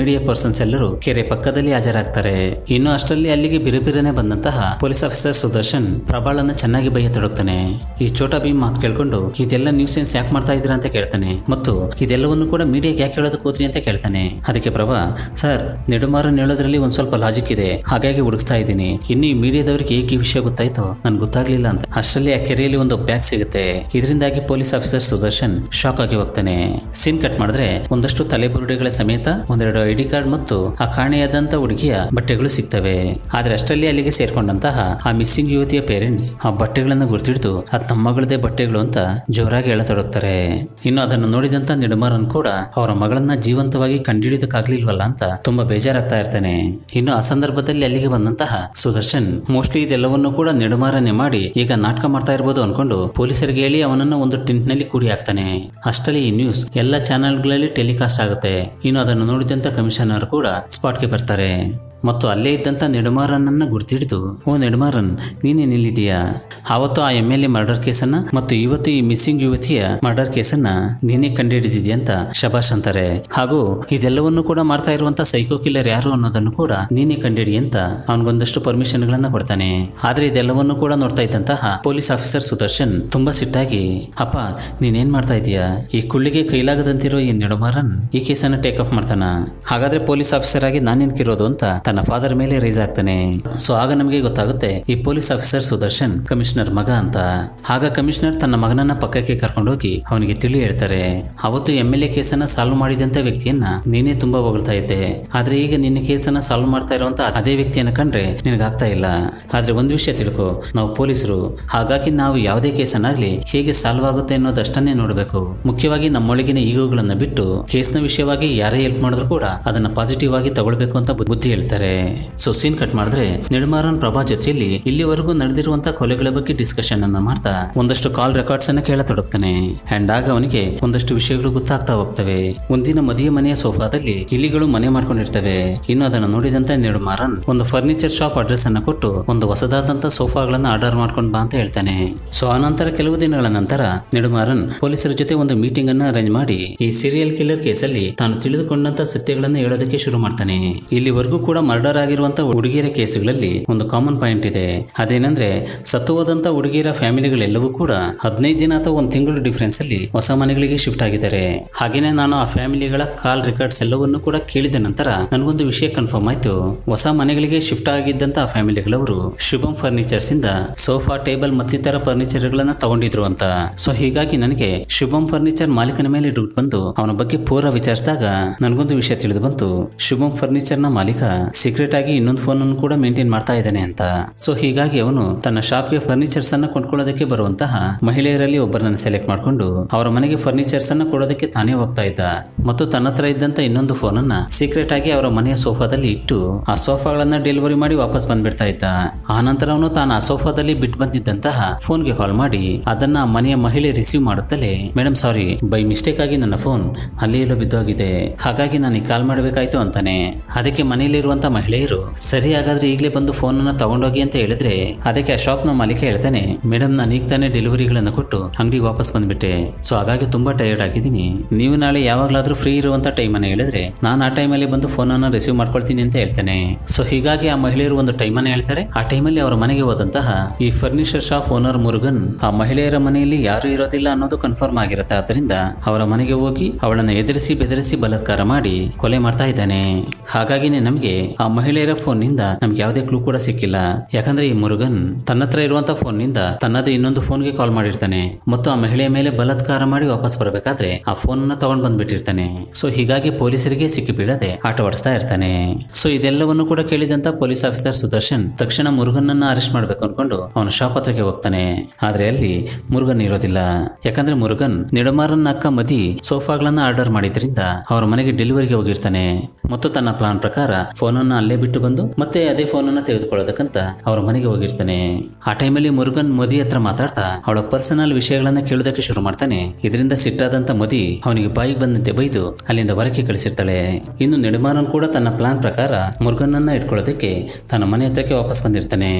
ಮೀಡಿಯಾ ಪರ್ಸನ್ಸ್ ಎಲ್ಲರೂ ಕೆರೆ ಪಕ್ಕದಲ್ಲಿ ಹಾಜರಾಗ್ತಾರೆ ಇನ್ನು ಅಷ್ಟರಲ್ಲಿ ಅಲ್ಲಿಗೆ ಬಿರುಬಿರನೆ ಬಂದಂತಹ ಪೊಲೀಸ್ ಆಫೀಸರ್ ಸುದರ್ಶನ್ ಪ್ರಬಾಳನ್ನ ಚೆನ್ನಾಗಿ ಬೈಯತೊಡಗ್ತಾನೆ ಈ ಚೋಟಾ ಭೀಮ್ ಮಾತು ಕೇಳ್ಕೊಂಡು ಇದೆಲ್ಲ ನ್ಯೂಸ್ ಸೆನ್ಸ್ ಯಾಕೆ ಮಾಡ್ತಾ ಇದ್ದೀರಾ ಅಂತ ಕೇಳ್ತಾನೆ ಮತ್ತು ಇದೆಲ್ಲವನ್ನು ಕೂಡ ಮೀಡಿಯಾಗೆ ಯಾಕೆ ಹೇಳೋದಕ್ಕೆ ಹೋದ್ರಿ ಅಂತ ಕೇಳ್ತಾನೆ ಅದಕ್ಕೆ ಪ್ರಭಾ ಸರ್ ನೆಡುಮಾರನ್ ಹೇಳೋದ್ರಲ್ಲಿ ಒಂದ್ ಸ್ವಲ್ಪ ಲಾಜಿಕ್ ಇದೆ ಹಾಗಾಗಿ ಹುಡುಕ್ತಾ ಇದ್ದೀನಿ ಇನ್ನು ಈ ಮೀಡಿಯಾದವರಿಗೆ ಏಕೆ ಈ ವಿಷಯ ಗೊತ್ತಾಯ್ತು ನನ್ಗೆ ಗೊತ್ತಾಗ್ಲಿಲ್ಲ ಅಂತ ಅಷ್ಟರಲ್ಲಿ ಆ ಕೆರೆಯಲ್ಲಿ ಒಂದು ಬ್ಯಾಗ್ ಸಿಗುತ್ತೆ ಇದರಿಂದಾಗಿ ಪೊಲೀಸ್ ಆಫೀಸರ್ ಸುದರ್ಶನ್ ಶಾಕ್ ಆಗಿ ಹೋಗ್ತಾನೆ ಸೀನ್ ಕಟ್ ಮಾಡಿದ್ರೆ ಒಂದಷ್ಟು ತಲೆಬುರುಡೆಗಳ ಸಮೇತ ಒಂದೆರಡು ಐಡಿ ಕಾರ್ಡ್ ಮತ್ತು ಆ ಕಾಣೆಯಾದಂತ ಹುಡುಗಿಯ ಬಟ್ಟೆಗಳು ಸಿಗ್ತವೆ ಆದ್ರೆ ಅಷ್ಟರಲ್ಲಿ ಅಲ್ಲಿಗೆ ಸೇರ್ಕೊಂಡಂತಹ ಆ ಮಿಸ್ಸಿಂಗ್ ಯುವತಿಯ ಪೇರೆಂಟ್ಸ್ ಆ ಬಟ್ಟೆಗಳನ್ನ ಗುರ್ತಿಡಿದು ಅದು ತಮ್ಮ ಮಗಳದೇ ಬಟ್ಟೆಗಳು ಅಂತ ಜೋರಾಗಿ ಹೇಳತೊಡಗ್ತಾರೆ ಇನ್ನು ಅದನ್ನು ನೋಡಿದಂತ ನಿಡುಮರನ್ ಕೂಡ ಅವರ ಮಗಳನ್ನ ಜೀವಂತವಾಗಿ ಕಂಡಿಡಿಯೋದಕ್ಕಾಗ್ಲಿಲ್ವಲ್ಲ ಅಂತ ತುಂಬಾ ಬೇಜಾರಾಗ್ತಾ ಇರ್ತಾನೆ ಇನ್ನು ಆ ಸಂದರ್ಭದಲ್ಲಿ ಅಲ್ಲಿಗೆ ಬಂದಂತಹ ಸುದರ್ಶನ್ ಮೋಸ್ಟ್ಲಿ ಇದೆಲ್ಲವನ್ನು ಕೂಡ ನೆಡುಮಾರನೆ ಮಾಡಿ ಈಗ ನಾಟಕ ಮಾಡ್ತಾ ಇರ್ಬೋದು ಅನ್ಕೊಂಡು ಪೊಲೀಸರಿಗೆ ಹೇಳಿ ಅವನನ್ನ ಒಂದು ಟೆಂಟ್ ನಲ್ಲಿ ಕೂಡಿ ಹಾಕ್ತಾನೆ ಅಷ್ಟರಲ್ಲಿ ಈ ನ್ಯೂಸ್ ಎಲ್ಲ ಚಾನೆಲ್ಗಳಲ್ಲಿ ಟೆಲಿಕಾಸ್ಟ್ ಆಗುತ್ತೆ ಇನ್ನು ಅದನ್ನು ನೋಡಿದಂತ ಕಮಿಷನರ್ ಕೂಡ ಸ್ಪಾಟ್ಗೆ ಬರ್ತಾರೆ ಮತ್ತು ಅಲ್ಲೇ ಇದ್ದಂತ ನೆಡುಮಾರನನ್ನ ಗುರ್ತಿಡಿದು ಓ ನೆಡುಮಾರನ್ ನೀನೇ ನಿಲ್ಲಿದೀಯಾ ಆವತ್ತು ಆ ಎಮ್ ಎಲ್ ಎ ಮರ್ಡರ್ ಕೇಸನ್ನ ಮತ್ತು ಇವತ್ತು ಈ ಮಿಸ್ಸಿಂಗ್ ಯುವತಿಯ ಮರ್ಡರ್ ಕೇಸನ್ನ ನೀನೇ ಕಂಡುಹಿಡಿದಿದ್ಯಾ ಅಂತ ಶಬಾಷ್ ಅಂತಾರೆ ಹಾಗೂ ಇದೆಲ್ಲವನ್ನು ಕೂಡ ಮಾಡ್ತಾ ಇರುವಂತ ಸೈಕೋ ಕಿಲ್ಲರ್ ಯಾರು ಅನ್ನೋದನ್ನು ಕೂಡ ನೀನೇ ಕಂಡಿಡಿ ಅಂತ ಅವನಿಗೊಂದಷ್ಟು ಪರ್ಮಿಷನ್ ಗಳನ್ನ ಕೊಡ್ತಾನೆ ಆದ್ರೆ ಇದೆಲ್ಲವನ್ನು ಕೂಡ ನೋಡ್ತಾ ಇದ್ದಂತಹ ಪೊಲೀಸ್ ಆಫೀಸರ್ ಸುದರ್ಶನ್ ತುಂಬಾ ಸಿಟ್ಟಾಗಿ ಅಪ್ಪ ನೀನೇನ್ ಮಾಡ್ತಾ ಇದೀಯಾ ಈ ಕುಳ್ಳಿಗೆ ಕೈಲಾಗದಂತಿರೋ ಈ ನೆಡುಮಾರನ್ ಈ ಕೇಸನ್ನ ಟೇಕ್ ಆಫ್ ಮಾಡ್ತಾನ ಹಾಗಾದ್ರೆ ಪೊಲೀಸ್ ಆಫೀಸರ್ ಆಗಿ ನಾನೇನ್ಕಿರೋದು ಅಂತ ತನ್ನ ಫಾದರ್ ಮೇಲೆ ರೈಸ್ ಆಗ್ತಾನೆ ಸೊ ಆಗ ನಮಗೆ ಗೊತ್ತಾಗುತ್ತೆ ಈ ಪೊಲೀಸ್ ಆಫೀಸರ್ ಸುದರ್ಶನ್ ಕಮಿಷನರ್ ಮಗ ಅಂತ ಆಗ ಕಮಿಷನರ್ ತನ್ನ ಮಗನನ್ನ ಪಕ್ಕಕ್ಕೆ ಕರ್ಕೊಂಡೋಗಿ ಅವನಿಗೆ ತಿಳಿ ಹೇಳ್ತಾರೆ ಅವತ್ತು ಎಂ ಎಲ್ ಎ ಕೇಸನ್ನ ಸಾಲ್ವ್ ಮಾಡಿದಂತ ವ್ಯಕ್ತಿಯನ್ನ ನೀನೇ ತುಂಬಾ ಹೊಗಳ್ತಾ ಇದ್ದೆ ಆದ್ರೆ ಈಗ ನಿನ್ನ ಕೇಸನ್ನ ಸಾಲ್ವ್ ಮಾಡ್ತಾ ಇರುವಂತ ಅದೇ ವ್ಯಕ್ತಿಯನ್ನ ಕಂಡ್ರೆ ನಿನಗಾಗ್ತಾ ಇಲ್ಲ ಆದ್ರೆ ಒಂದು ವಿಷಯ ತಿಳ್ಕೊ ನಾವು ಪೊಲೀಸರು ಹಾಗಾಗಿ ನಾವು ಯಾವುದೇ ಕೇಸನ್ನಾಗ್ಲಿ ಹೇಗೆ ಸಾಲ್ವ್ ಆಗುತ್ತೆ ಅನ್ನೋದಷ್ಟನ್ನೇ ನೋಡಬೇಕು ಮುಖ್ಯವಾಗಿ ನಮ್ಮೊಳಗಿನ ಈಗೋಗಳನ್ನ ಬಿಟ್ಟು ಕೇಸ್ನ ವಿಷಯವಾಗಿ ಯಾರೇ ಹೆಲ್ಪ್ ಮಾಡಿದ್ರು ಕೂಡ ಅದನ್ನ ಪಾಸಿಟಿವ್ ಆಗಿ ತಗೊಳ್ಬೇಕು ಅಂತ ಬುದ್ಧಿ- ಬುದ್ಧಿ ಹೇಳ್ತಾರೆ ಸೊ ಸೀನ್ ಕಟ್ ಮಾಡಿದ್ರೆ ನಿರ್ಮಾರನ್ ಪ್ರಭಾ ಜೊತೆಯಲ್ಲಿ ಇಲ್ಲಿವರೆಗೂ ನಡೆದಿರುವಂತ ಕೊಲೆಗಳ ಬಗ್ಗೆ ಡಿಸ್ಕಷನ್ ಅನ್ನ ಮಾಡ್ತಾ ಒಂದಷ್ಟು ಕಾಲ್ ರೆಕಾರ್ಡ್ಸ್ ಅನ್ನ ಕೇಳತೊಡಗ್ತಾನೆ ಅಂಡ್ ಆಗ ಅವನಿಗೆ ಒಂದಷ್ಟು ವಿಷಯಗಳು ಗೊತ್ತಾಗ್ತಾ ಹೋಗ್ತವೆ ಒಂದಿನ ಮದಿಯ ಮನೆಯ ಸೋಫಾದಲ್ಲಿ ಇಲಿಗಳು ಮನೆ ಮಾಡ್ಕೊಂಡಿರ್ತವೆ ಇನ್ನು ಅದನ್ನು ನೋಡಿದಂತ ನಿರ್ಮಾರನ್ ಒಂದು ಫರ್ನಿಚರ್ ಶಾಪ್ ಅಡ್ರೆಸ್ ಅನ್ನ ಕೊಟ್ಟು ಒಂದು ಹೊಸದಾದಂತ ಸೋಫಾಗಳನ್ನ ಆರ್ಡರ್ ಮಾಡ್ಕೊಂಡು ಬಾ ಅಂತ ಹೇಳ್ತಾನೆ ಸೊ ಆನಂತರ ಕೆಲವು ದಿನಗಳ ನಂತರ ನೆಡುಮಾರನ್ ಪೊಲೀಸರ ಜೊತೆ ಒಂದು ಮೀಟಿಂಗ್ ಅನ್ನ ಅರೇಂಜ್ ಮಾಡಿ ಈ ಸೀರಿಯಲ್ ಕಿಲ್ಲರ್ ಕೇಸಲ್ಲಿ ತಾನು ತಿಳಿದುಕೊಂಡಂತ ಸತ್ಯಗಳನ್ನ ಹೇಳೋದಕ್ಕೆ ಶುರು ಮಾಡ್ತಾನೆ ಇಲ್ಲಿವರೆಗೂ ಕೂಡ ಮರ್ಡರ್ ಆಗಿರುವಂತ ಹುಡುಗಿಯರ ಕೇಸುಗಳಲ್ಲಿ ಒಂದು ಕಾಮನ್ ಪಾಯಿಂಟ್ ಇದೆ ಅದೇನಂದ್ರೆ ಸತ್ತು ಹೋದಂತ ಹುಡುಗಿಯರ ಫ್ಯಾಮಿಲಿಗಳೆಲ್ಲವೂ ಕೂಡ ಹದಿನೈದು ದಿನ ಅಥವಾ ಒಂದು ತಿಂಗಳು ಡಿಫರೆನ್ಸ್ ಅಲ್ಲಿ ಹೊಸ ಮನೆಗಳಿಗೆ ಶಿಫ್ಟ್ ಆಗಿದ್ದಾರೆ ಹಾಗೇನೆ ನಾನು ಆ ಫ್ಯಾಮಿಲಿಗಳ ಕಾಲ್ ರೆಕಾರ್ಡ್ಸ್ ಎಲ್ಲವನ್ನೂ ಕೂಡ ಕೇಳಿದ ನಂತರ ನನಗೊಂದು ವಿಷಯ ಕನ್ಫರ್ಮ್ ಆಯ್ತು ಹೊಸ ಮನೆಗಳಿಗೆ ಶಿಫ್ಟ್ ಆಗಿದ್ದಂತ ಆ ಫ್ಯಾಮಿಲಿಗಳವರು ಶುಭಂ ಫರ್ನಿಚರ್ಸ್ ಇಂದ ಸೋಫಾ ಟೇಬಲ್ ಮತ್ತಿತರ ಫರ್ನಿಚರ್ ಗಳನ್ನ ತಗೊಂಡಿದ್ರು ಅಂತ ಸೊ ಹೀಗಾಗಿ ನನಗೆ ಶುಭಂ ಫರ್ನಿಚರ್ ಮಾಲೀಕನ ಮೇಲೆ ಡೌಟ್ ಬಂದು ಅವನ ಬಗ್ಗೆ ಪೂರ ವಿಚಾರಿಸಿದಾಗ ನನಗೊಂದು ವಿಷಯ ತಿಳಿದು ಬಂತು ಶುಭಂ ಫರ್ನಿಚರ್ ನ ಮಾಲೀಕ ಸೀಕ್ರೆಟ್ ಆಗಿ ಇನ್ನೊಂದು ಫೋನ್ ಅನ್ನು ಕೂಡ ಮೇಂಟೈನ್ ಮಾಡ್ತಾ ಇದ್ದಾನೆ ಅಂತ ಸೊ ಹೀಗಾಗಿ ಅವನು ತನ್ನ ಶಾಪ್ಗೆ ಫರ್ನಿಚರ್ಸ್ ಅನ್ನ ಕೊಂಡ್ಕೊಳ್ಳೋದಕ್ಕೆ ಬರುವಂತಹ ಮಹಿಳೆಯರಲ್ಲಿ ಒಬ್ಬರನ್ನ ಸೆಲೆಕ್ಟ್ ಮಾಡ್ಕೊಂಡು ಅವರ ಮನೆಗೆ ಫರ್ನಿಚರ್ಸ್ ಅನ್ನ ಕೊಡೋದಕ್ಕೆ ತಾನೇ ಹೋಗ್ತಾ ಇದ್ದ ಮತ್ತು ತನ್ನ ಹತ್ರ ಇದ್ದಂತ ಇನ್ನೊಂದು ಫೋನ್ ಅನ್ನ ಸೀಕ್ರೆಟ್ ಆಗಿ ಅವರ ಮನೆಯ ಸೋಫಾದಲ್ಲಿ ಇಟ್ಟು ಆ ಸೋಫಾಗಳನ್ನ ಡೆಲಿವರಿ ಮಾಡಿ ವಾಪಸ್ ಬಂದ್ಬಿಡ್ತಾ ಇದ್ದ ಆ ನಂತರ ಅವನು ತಾನು ಆ ಸೋಫಾದಲ್ಲಿ ಬಿಟ್ಟು ಬಂದಿದ್ದಂತಹ ಫೋನ್ಗೆ ಕಾಲ್ ಮಾಡಿ ಅದನ್ನ ಆ ಮನೆಯ ಮಹಿಳೆ ರಿಸೀವ್ ಮಾಡುತ್ತಲೇ ಮೇಡಮ್ ಸಾರಿ ಬೈ ಮಿಸ್ಟೇಕ್ ಆಗಿ ನನ್ನ ಫೋನ್ ಅಲ್ಲಿ ಎಲ್ಲೋ ಬಿದ್ದೋಗಿದೆ ಹಾಗಾಗಿ ನಾನು ಕಾಲ್ ಮಾಡಬೇಕಾಯ್ತು ಅಂತಾನೆ ಅದಕ್ಕೆ ಮನೆಯಲ್ಲಿರುವಂತ ಮಹಿಳೆಯರು ಸರಿ ಹಾಗಾದ್ರೆ ಈಗಲೇ ಬಂದು ಫೋನ್ ಅನ್ನ ತಗೊಂಡೋಗಿ ಅಂತ ಹೇಳಿದ್ರೆ ಅದಕ್ಕೆ ಆ ಶಾಪ್ ನ ಮಾಲೀಕ ಹೇಳ್ತಾನೆ ಮೇಡಮ್ ನಾನು ಈಗ ತಾನೇ ಡೆಲಿವರಿಗಳನ್ನ ಕೊಟ್ಟು ಅಂಗಡಿಗೆ ವಾಪಸ್ ಬಂದ್ಬಿಟ್ಟೆ ಸೊ ಹಾಗಾಗಿ ತುಂಬಾ ಟಯರ್ಡ್ ಆಗಿದ್ದೀನಿ ನೀವು ನಾಳೆ ಯಾವಾಗ್ಲಾದ್ರೂ ಫ್ರೀ ಇರುವಂತ ಟೈಮ್ ಅನ್ನ ಹೇಳಿದ್ರೆ ನಾನು ಆ ಟೈಮಲ್ಲಿ ಬಂದು ಫೋನ್ ಅನ್ನ ರಿಸೀವ್ ಮಾಡ್ಕೊಳ್ತೀನಿ ಅಂತ ಹೇಳ್ತಾನೆ ಸೊ ಹೀಗಾಗಿ ಆ ಮಹಿಳೆಯರು ಒಂದು ಟೈಮ್ ಅನ್ನ ಹೇಳ್ತಾರೆ ಆ ಟೈಮಲ್ಲಿ ಅವರ ಮನೆಗೆ ಹೋದಂತಹ ಈ ಫರ್ನಿಚರ್ ಶಾಪ್ ಓನರ್ ಮುರುಗನ್ ಆ ಮಹಿಳೆಯರ ಮನೆಯಲ್ಲಿ ಯಾರು ಇರೋದಿಲ್ಲ ಅನ್ನೋದು ಕನ್ಫರ್ಮ್ ಆಗಿರುತ್ತೆ ಆದ್ರಿಂದ ಅವರ ಮನೆಗೆ ಹೋಗಿ ಅವಳನ್ನ ಎದುರಿಸಿ ಬೆದರಿಸಿ ಬಲಾತ್ಕಾರ ಮಾಡಿ ಕೊಲೆ ಮಾಡ್ತಾ ಇದ್ದಾನೆ ಹಾಗಾಗಿನೇ ನಮಗೆ ಆ ಮಹಿಳೆಯರ ಫೋನ್ ನಿಂದ ನಮ್ಗೆ ಯಾವುದೇ ಕ್ಲೂ ಕೂಡ ಸಿಕ್ಕಿಲ್ಲ ಯಾಕಂದ್ರೆ ಈ ಮುರುಗನ್ ತನ್ನ ಹತ್ರ ಇರುವಂತ ಫೋನ್ ನಿಂದ ತನ್ನದೇ ಇನ್ನೊಂದು ಫೋನ್ಗೆ ಕಾಲ್ ಮಾಡಿರ್ತಾನೆ ಮತ್ತು ಆ ಮಹಿಳೆಯ ಮೇಲೆ ಬಲಾತ್ಕಾರ ಮಾಡಿ ವಾಪಸ್ ಬರಬೇಕಾದ್ರೆ ಆ ಫೋನ್ ಅನ್ನ ತಗೊಂಡ್ ಬಂದ್ಬಿಟ್ಟಿರ್ತಾನೆ ಸೊ ಹೀಗಾಗಿ ಪೊಲೀಸರಿಗೆ ಸಿಕ್ಕಿ ಬೀಳದೆ ಆಟವಾಡಿಸ್ತಾ ಇರ್ತಾನೆ ಸೊ ಇದೆಲ್ಲವನ್ನು ಕೂಡ ಕೇಳಿದಂತ ಪೊಲೀಸ್ ಆಫೀಸರ್ ಸುದರ್ಶನ್ ತಕ್ಷಣ ಮುರುಗನ್ನನ್ನ ಅರೆಸ್ಟ್ ಮಾಡ್ಬೇಕು ಅನ್ಕೊಂಡು ಅವನ ಶಾಪ್ ಹತ್ರಕ್ಕೆ ಹೋಗ್ತಾನೆ ಆದ್ರೆ ಅಲ್ಲಿ ಮುರುಗನ್ ಇರೋದಿಲ್ಲ ಯಾಕಂದ್ರೆ ಮುರುಗನ್ ನಿಡಮಾರನ್ನ ಅಕ್ಕ ಮದಿ ಸೋಫಾಗಳನ್ನ ಆರ್ಡರ್ ಮಾಡಿದ್ರಿಂದ ಅವರ ಮನೆಗೆ ಡೆಲಿವರಿಗೆ ಹೋಗಿರ್ತಾನೆ ಮತ್ತು ತನ್ನ ಪ್ಲಾನ್ ಪ್ರಕಾರ ಫೋನನ್ನ ಅಲ್ಲೇ ಬಿಟ್ಟು ಬಂದು ಮತ್ತೆ ಅದೇ ಫೋನನ್ನ ತೆಗೆದುಕೊಳ್ಳೋದಕ್ಕಂತ ಅವರ ಮನೆಗೆ ಹೋಗಿರ್ತಾನೆ ಆ ಟೈಮಲ್ಲಿ ಮುರುಗನ್ ಮದಿ ಹತ್ರ ಮಾತಾಡ್ತಾ ಅವಳ ಪರ್ಸನಲ್ ವಿಷಯಗಳನ್ನ ಕೇಳೋದಕ್ಕೆ ಶುರು ಮಾಡ್ತಾನೆ ಇದರಿಂದ ಸಿಟ್ಟಾದಂತ ಮದಿ ಅವನಿಗೆ ಬಾಯಿಗೆ ಬಂದಂತೆ ಬೈದು ಅಲ್ಲಿಂದ ಹೊರಗೆ ಕಳಿಸಿರ್ತಾಳೆ ಇನ್ನು ನೆಡುಮಾರನ್ ಕೂಡ ತನ್ನ ಪ್ಲಾನ್ ಪ್ರಕಾರ ಮುರುಗನ್ನನ್ನ ಇಟ್ಕೊಳ್ಳೋದಕ್ಕೆ ತನ್ನ ಮನೆ ಹತ್ರಕ್ಕೆ ವಾಪಸ್ ಬಂದಿರ್ತಾನೆ